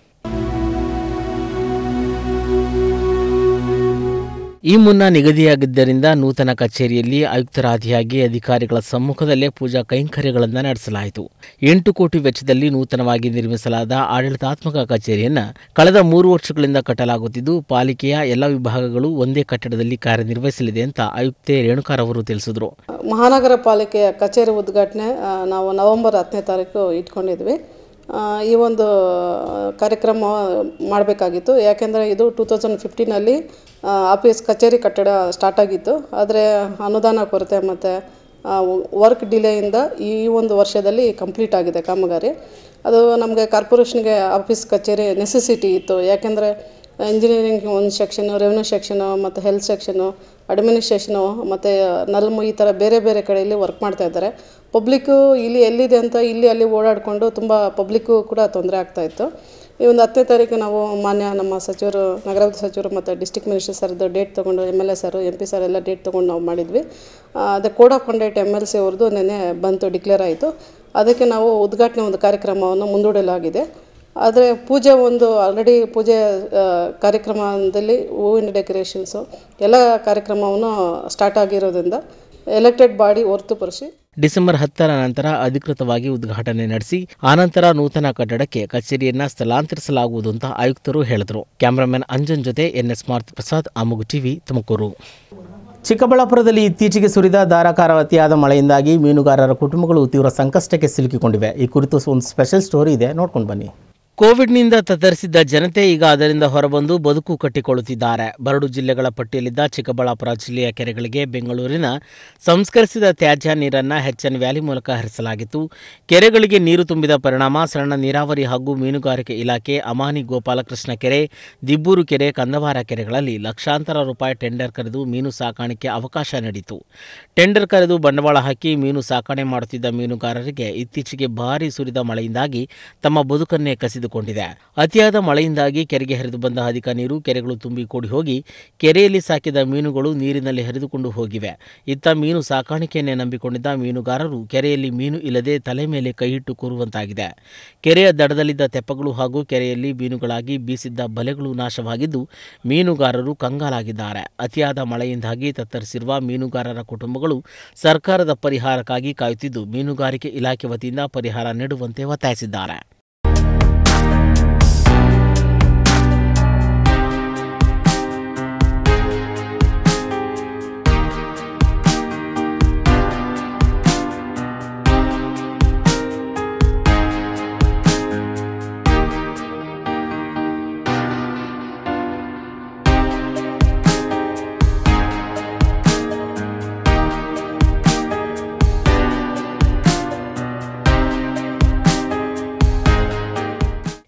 ಈ ಮುನ್ನ ನಿಗದಿಯಾಗಿದ್ದರಿಂದ ನೂತನ ಕಚೇರಿಯಲ್ಲಿ ಆಯುಕ್ತರಾದಿಯಾಗಿ ಅಧಿಕಾರಿಗಳ ಸಮ್ಮುಖದಲ್ಲೇ ಪೂಜಾ ಕೈಂಕರ್ಯಗಳನ್ನು ನಡೆಸಲಾಯಿತು ಎಂಟು ಕೋಟಿ ವೆಚ್ಚದಲ್ಲಿ ನೂತನವಾಗಿ ನಿರ್ಮಿಸಲಾದ ಆಡಳಿತಾತ್ಮಕ ಕಚೇರಿಯನ್ನು ಕಳೆದ ಮೂರು ವರ್ಷಗಳಿಂದ ಕಟ್ಟಲಾಗುತ್ತಿದ್ದು ಪಾಲಿಕೆಯ ಎಲ್ಲ ವಿಭಾಗಗಳು ಒಂದೇ ಕಟ್ಟಡದಲ್ಲಿ ಕಾರ್ಯನಿರ್ವಹಿಸಲಿದೆ ಅಂತ ಆಯುಕ್ತೆ ರೇಣುಕಾರವರು ತಿಳಿಸಿದರು ಮಹಾನಗರ ಪಾಲಿಕೆಯ ಕಚೇರಿ ಉದ್ಘಾಟನೆ ಆ, ನಾವು ನವೆಂಬರ್ ಹತ್ತನೇ ತಾರೀಕು ಇಟ್ಕೊಂಡಿದ್ವಿ ಆ, ಈ ಒಂದು ಕಾರ್ಯಕ್ರಮ ಮಾಡಬೇಕಾಗಿತ್ತು ಯಾಕೆಂದರೆ ಇದು ಟೂ ತೌಸಂಡ್ ಫಿಫ್ಟೀನಲ್ಲಿ ಆಫೀಸ್ ಕಚೇರಿ ಕಟ್ಟಡ ಸ್ಟಾರ್ಟ್ ಆಗಿತ್ತು ಆದರೆ ಅನುದಾನ ಕೊರತೆ ಮತ್ತು ವರ್ಕ್ ಡಿಲೇಯಿಂದ ಈ ಒಂದು ವರ್ಷದಲ್ಲಿ ಕಂಪ್ಲೀಟ್ ಆಗಿದೆ ಕಾಮಗಾರಿ ಅದು ನಮಗೆ ಕಾರ್ಪೊರೇಷನ್ಗೆ ಆಫೀಸ್ ಕಚೇರಿ ನೆಸೆಸಿಟಿ ಇತ್ತು ಯಾಕೆಂದರೆ ಇಂಜಿನಿಯರಿಂಗ್ ಒಂದು ಸೆಕ್ಷನು ರೆವೆನ್ಯೂ ಸೆಕ್ಷನು ಮತ್ತು ಹೆಲ್ತ್ ಸೆಕ್ಷನು ಅಡ್ಮಿನಿಸ್ಟ್ರೇಷನು ಮತ್ತು ನಲ್ಮು ಈ ಥರ ಬೇರೆ ಬೇರೆ ಕಡೆಯಲ್ಲಿ ವರ್ಕ್ ಮಾಡ್ತಾ ಇದ್ದಾರೆ ಪಬ್ಲಿಕ್ಕು ಇಲ್ಲಿ ಎಲ್ಲಿದೆ ಅಂತ ಇಲ್ಲಿ ಅಲ್ಲಿ ಓಡಾಡಿಕೊಂಡು ತುಂಬ ಪಬ್ಲಿಕ್ಕು ಕೂಡ ತೊಂದರೆ ಆಗ್ತಾಯಿತ್ತು ಈ ಒಂದು ಹತ್ತನೇ ತಾರೀಕು ನಾವು ಮಾನ್ಯ ನಮ್ಮ ಸಚಿವರು ನಗರಾಭಿವೃದ್ಧಿ ಸಚಿವರು ಮತ್ತು ಡಿಸ್ಟಿಕ್ ಮಿನಿಸ್ಟರ್ ಸರ್ದು ಡೇಟ್ ತೊಗೊಂಡು M L A sir M P sir ಎಲ್ಲ ಡೇಟ್ ತೊಗೊಂಡು ನಾವು ಮಾಡಿದ್ವಿ ಅದೇ code of conduct M L C ಅವ್ರದ್ದು ನೆನ್ನೆ ಬಂತು ಡಿಕ್ಲೇರ್ ಆಯಿತು ಅದಕ್ಕೆ ನಾವು ಉದ್ಘಾಟನೆ ಒಂದು ಕಾರ್ಯಕ್ರಮವನ್ನು ಮುಂದೂಡಲಾಗಿದೆ ಆದರೆ ಪೂಜೆ ಒಂದು ಆಲ್ರೆಡಿ ಪೂಜೆ ಆ, ಕಾರ್ಯಕ್ರಮದಲ್ಲಿ ಹೂವಿನ ಡೆಕೋರೇಷನ್ಸು ಎಲ್ಲ ಕಾರ್ಯಕ್ರಮವನ್ನು ಸ್ಟಾರ್ಟ್ ಆಗಿರೋದ್ರಿಂದ ಎಲೆಕ್ಟೆಡ್ ಬಾಡಿ ಹೊರತುಪಡಿಸಿ ಡಿಸೆಂಬರ್ ಹತ್ತರ ನಂತರ ಅಧಿಕೃತವಾಗಿ ಉದ್ಘಾಟನೆ ನಡೆಸಿ ಆನಂತರ ನೂತನ ಕಟ್ಟಡಕ್ಕೆ ಕಚೇರಿಯನ್ನ ಸ್ಥಳಾಂತರಿಸಲಾಗುವುದು ಅಂತ ಆಯುಕ್ತರು ಹೇಳಿದರು ಕ್ಯಾಮರಾಮನ್ ಅಂಜನ್ ಜೊತೆ ಎನ್ಎಸ್ ಮಾರುತಿ ಪ್ರಸಾದ್ ಅಮುಗು ಟಿವಿ ತುಮಕೂರು ಚಿಕ್ಕಬಳ್ಳಾಪುರದಲ್ಲಿ ಇತ್ತೀಚೆಗೆ ಸುರಿದ ಧಾರಾಕಾರ ಅತಿಯಾದ ಮಳೆಯಿಂದಾಗಿ ಮೀನುಗಾರರ ಕುಟುಂಬಗಳು ತೀವ್ರ ಸಂಕಷ್ಟಕ್ಕೆ ಸಿಲುಕಿಕೊಂಡಿವೆ ಈ ಕುರಿತು ಒಂದು ಸ್ಪೆಷಲ್ ಸ್ಟೋರಿ ಇದೆ ನೋಡ್ಕೊಂಡು ಬನ್ನಿ ಕೋವಿಡ್ನಿಂದ ತತ್ತರಿಸಿದ್ದ ಜನತೆ ಈಗ ಅದರಿಂದ ಹೊರಬಂದು ಬದುಕು ಕಟ್ಟಿಕೊಳ್ಳುತ್ತಿದ್ದಾರೆ ಬರಡು ಜಿಲ್ಲೆಗಳ ಪಟ್ಟಿಯಲ್ಲಿದ್ದ ಚಿಕ್ಕಬಳ್ಳಾಪುರ ಜಿಲ್ಲೆಯ ಕೆರೆಗಳಿಗೆ ಬೆಂಗಳೂರಿನ ಸಂಸ್ಕರಿಸಿದ ತ್ಯಾಜ್ಯ ನೀರನ್ನು ಹೆಚ್ಎನ್ ವ್ಯಾಲಿ ಮೂಲಕ ಹರಿಸಲಾಗಿತ್ತು ಕೆರೆಗಳಿಗೆ ನೀರು ತುಂಬಿದ ಪರಿಣಾಮ ಸಣ್ಣ ನೀರಾವರಿ ಹಾಗೂ ಮೀನುಗಾರಿಕೆ ಇಲಾಖೆ ಅಮಾನಿ ಗೋಪಾಲಕೃಷ್ಣ ಕೆರೆ ದಿಬ್ಬೂರು ಕೆರೆ ಕಂದವಾರ ಕೆರೆಗಳಲ್ಲಿ ಲಕ್ಷಾಂತರ ರೂಪಾಯಿ ಟೆಂಡರ್ ಕರೆದು ಮೀನು ಸಾಕಾಣಿಕೆ ಅವಕಾಶ ನೀಡಿತು ಟೆಂಡರ್ ಕರೆದು ಬಂಡವಾಳ ಹಾಕಿ ಮೀನು ಸಾಕಣೆ ಮಾಡುತ್ತಿದ್ದ ಮೀನುಗಾರರಿಗೆ ಇತ್ತೀಚೆಗೆ ಭಾರೀ ಸುರಿದ ಮಳೆಯಿಂದಾಗಿ ತಮ್ಮ ಬದುಕನ್ನೇ ಕಸಿದುಕೊಂಡಿದೆ ಅತಿಯಾದ ಮಳೆಯಿಂದಾಗಿ ಕೆರೆಗೆ ಹರಿದು ಬಂದ ಅಧಿಕ ನೀರು ಕೆರೆಗಳು ತುಂಬಿ ಕೂಡಿ ಹೋಗಿ ಕೆರೆಯಲ್ಲಿ ಸಾಕಿದ ಮೀನುಗಳು ನೀರಿನಲ್ಲಿ ಹರಿದುಕೊಂಡು ಹೋಗಿವೆ ಇತ್ತ ಮೀನು ಸಾಕಾಣಿಕೆಯನ್ನೇ ನಂಬಿಕೊಂಡಿದ್ದ ಮೀನುಗಾರರು ಕೆರೆಯಲ್ಲಿ ಮೀನು ಇಲ್ಲದೆ ತಲೆ ಮೇಲೆ ಕೈಯಿಟ್ಟು ಕೂರುವಂತಾಗಿದೆ ಕೆರೆಯ ದಡದಲ್ಲಿದ್ದ ತೆಪ್ಪಗಳು ಹಾಗೂ ಕೆರೆಯಲ್ಲಿ ಮೀನುಗಳಾಗಿ ಬೀಸಿದ್ದ ಬಲೆಗಳು ನಾಶವಾಗಿದ್ದು ಮೀನುಗಾರರು ಕಂಗಾಲಾಗಿದ್ದಾರೆ ಅತಿಯಾದ ಮಳೆಯಿಂದಾಗಿ ತತ್ತರಿಸಿರುವ ಮೀನುಗಾರರ ಕುಟುಂಬಗಳು ಸರ್ಕಾರದ ಪರಿಹಾರಕ್ಕಾಗಿ ಕಾಯುತ್ತಿದ್ದು ಮೀನುಗಾರಿಕೆ ಇಲಾಖೆ ವತಿಯಿಂದ ಪರಿಹಾರ ನೀಡುವಂತೆ ಒತ್ತಾಯಿಸಿದ್ದಾರೆ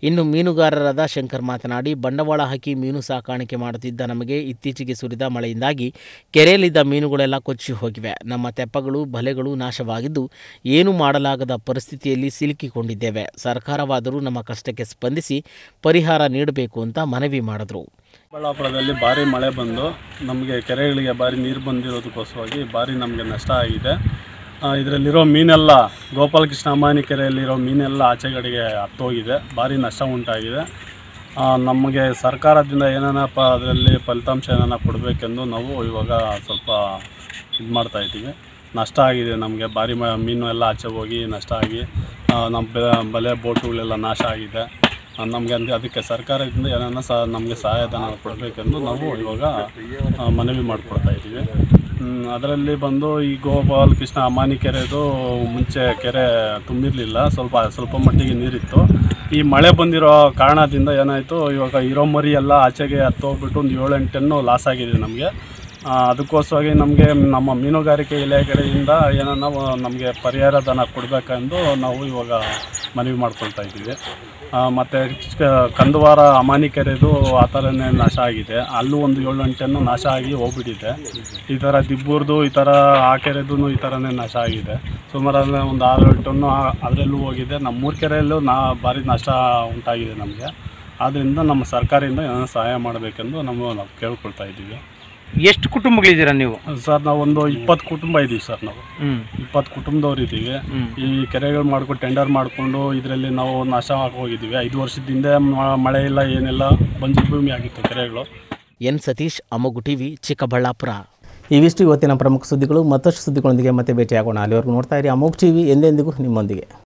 ಇನ್ನು ಮೀನುಗಾರರಾದ ಶಂಕರ್ ಮಾತನಾಡಿ ಬಂಡವಾಳ ಹಾಕಿ ಮೀನು ಸಾಕಾಣಿಕೆ ಮಾಡುತ್ತಿದ್ದ ನಮಗೆ ಇತ್ತೀಚೆಗೆ ಸುರಿದ ಮಳೆಯಿಂದಾಗಿ ಕೆರೆಯಲ್ಲಿದ್ದ ಮೀನುಗಳೆಲ್ಲ ಕೊಚ್ಚಿ ಹೋಗಿವೆ ನಮ್ಮ ತೆಪ್ಪಗಳು ಬಲೆಗಳು ನಾಶವಾಗಿದ್ದು ಏನು ಮಾಡಲಾಗದ ಪರಿಸ್ಥಿತಿಯಲ್ಲಿ ಸಿಲುಕಿಕೊಂಡಿದ್ದೇವೆ ಸರ್ಕಾರವಾದರೂ ನಮ್ಮ ಕಷ್ಟಕ್ಕೆ ಸ್ಪಂದಿಸಿ ಪರಿಹಾರ ನೀಡಬೇಕು ಅಂತ ಮನವಿ ಮಾಡಿದರು ಚಿಕ್ಕಬಳ್ಳಾಪುರದಲ್ಲಿ ಭಾರಿ ಮಳೆ ಬಂದು ನಮಗೆ ಕೆರೆಗಳಿಗೆ ಭಾರಿ ನೀರು ಬಂದಿರೋದಕ್ಕೋಸ್ಕರವಾಗಿ ಭಾರಿ ನಮಗೆ ನಷ್ಟ ಆಗಿದೆ ಇದರಲ್ಲಿರೋ ಮೀನೆಲ್ಲ ಗೋಪಾಲಕೃಷ್ಣ ಅಮಾನಿ ಕೆರೆಯಲ್ಲಿರೋ ಮೀನೆಲ್ಲ ಆಚೆಗಡೆಗೆ ಹತ್ತೋಗಿದೆ ಭಾರಿ ನಷ್ಟ ಉಂಟಾಗಿದೆ ಆ, ನಮಗೆ ಸರ್ಕಾರದಿಂದ ಏನೇನಪ್ಪ ಅದರಲ್ಲಿ ಫಲಿತಾಂಶ ಏನಾನ ಕೊಡಬೇಕೆಂದು ನಾವು ಇವಾಗ ಸ್ವಲ್ಪ ಇದು ಮಾಡ್ತಾ ಇದ್ದೀವಿ ನಷ್ಟ ಆಗಿದೆ ನಮಗೆ ಭಾರಿ ಮ ಮೀನು ಎಲ್ಲ ಆಚೆ ಹೋಗಿ ನಷ್ಟ ಆಗಿ ಆ, ನಮ್ಮ ಬೆ- ಬಲೆ ಬೋಟುಗಳೆಲ್ಲ ನಾಶ ಆಗಿದೆ ನಮಗೆ ಅಂದರೆ ಅದಕ್ಕೆ ಸರ್ಕಾರದಿಂದ ಏನಾನ ಸಹ ನಮಗೆ ಸಹಾಯಧನ ಕೊಡಬೇಕೆಂದು ನಾವು ಇವಾಗ ಆ, ಮನವಿ ಮಾಡ್ಕೊಳ್ತಾ ಇದ್ದೀವಿ ಅದರಲ್ಲಿ ಬಂದು ಈ ಗೋಪಾಲ್ ಕೃಷ್ಣ ಅಮಾನಿ ಕೆರೆದು ಮುಂಚೆ ಕೆರೆ ತುಂಬಿರಲಿಲ್ಲ ಸ್ವಲ್ಪ ಸ್ವಲ್ಪ ಮಟ್ಟಿಗೆ ನೀರಿತ್ತು ಈ ಮಳೆ ಬಂದಿರೋ ಕಾರಣದಿಂದ ಏನಾಯಿತು ಇವಾಗ ಇರೋ ಮರಿ ಎಲ್ಲ ಆಚೆಗೆ ಹತ್ತೋಗ್ಬಿಟ್ಟು ಒಂದು ಏಳು ಎಂಟು ಟನ್ನು ಲಾಸ್ ಆಗಿದೆ ನಮಗೆ ಅದಕ್ಕೋಸ್ಕರವಾಗಿ ನಮಗೆ ನಮ್ಮ ಮೀನುಗಾರಿಕೆ ಇಲಾಖೆಯಿಂದ ಏನೋ ನಾವು ನಮಗೆ ಪರಿಹಾರ ಧನ ಕೊಡಬೇಕೆಂದು ನಾವು ಇವಾಗ ಮನವಿ ಮಾಡ್ಕೊಳ್ತಾ ಇದ್ದೀವಿ ಮತ್ತು ಕಂದವಾರ ಅಮಾನಿ ಕೆರೆದು ಆ ಥರನೇ ನಾಶ ಆಗಿದೆ ಅಲ್ಲೂ ಒಂದು ಏಳು ಎಂಟನ್ನು ನಾಶ ಆಗಿ ಹೋಗ್ಬಿಟ್ಟಿದೆ ಈ ಥರ ದಿಬ್ಬೂರ್ದು ಈ ಥರ ಆ ಕೆರೆದು ಈ ಥರನೇ ನಾಶ ಆಗಿದೆ ಸುಮಾರು ಅಂದರೆ ಒಂದು ಆರು ಏಳು ಟನ್ನು ಆ- ಅದರಲ್ಲೂ ಹೋಗಿದೆ ನಮ್ಮ ಮೂರು ಕೆರೆಯಲ್ಲೂ ನಾ ಭಾರಿ ನಷ್ಟ ಉಂಟಾಗಿದೆ ನಮಗೆ ಆದ್ದರಿಂದ ನಮ್ಮ ಸರ್ಕಾರದಿಂದ ಏನೋ ಸಹಾಯ ಮಾಡಬೇಕೆಂದು ನಾವು ನಾವು ಕೇಳ್ಕೊಳ್ತಾ ಇದ್ದೀವಿ ಎಷ್ಟು ಕುಟುಂಬಗಳಿದ್ದೀರಾ ನೀವು ಸರ್ ನಾವು ಒಂದು ಇಪ್ಪತ್ತು ಕುಟುಂಬ ಇದ್ದೀವಿ ಸರ್ ನಾವು ಹ್ಮ್. ಇಪ್ಪತ್ತು ಕುಟುಂಬದವ್ರು ಇದ್ದೀವಿ ಈ ಕೆರೆಗಳು ಮಾಡ್ಕೊಂಡು ಟೆಂಡರ್ ಮಾಡಿಕೊಂಡು ಇದರಲ್ಲಿ ನಾವು ನಾಶ ಆಗಿ ಹೋಗಿದ್ದೀವಿ ಐದು ವರ್ಷದ ಹಿಂದೆ ಮ- ಮಳೆ ಇಲ್ಲ ಏನಿಲ್ಲ ಬಂಜರು ಭೂಮಿ ಆಗಿತ್ತು ಕೆರೆಗಳು ಎನ್ ಸತೀಶ್ ಅಮೋಗು ಟಿವಿ ಚಿಕ್ಕಬಳ್ಳಾಪುರ ಇವಿಷ್ಟು ಇವತ್ತಿನ ಪ್ರಮುಖ ಸುದ್ದಿಗಳು ಮತ್ತಷ್ಟು ಸುದ್ದಿಗಳೊಂದಿಗೆ ಮತ್ತೆ ಭೇಟಿಯಾಗೋಣ ಅಲ್ಲಿವರೆಗೂ ನೋಡ್ತಾ ಇರಿ ಅಮೋಕ್ ಟಿವಿ ಎಂದೆಂದಿಗೂ ನಿಮ್ಮೊಂದಿಗೆ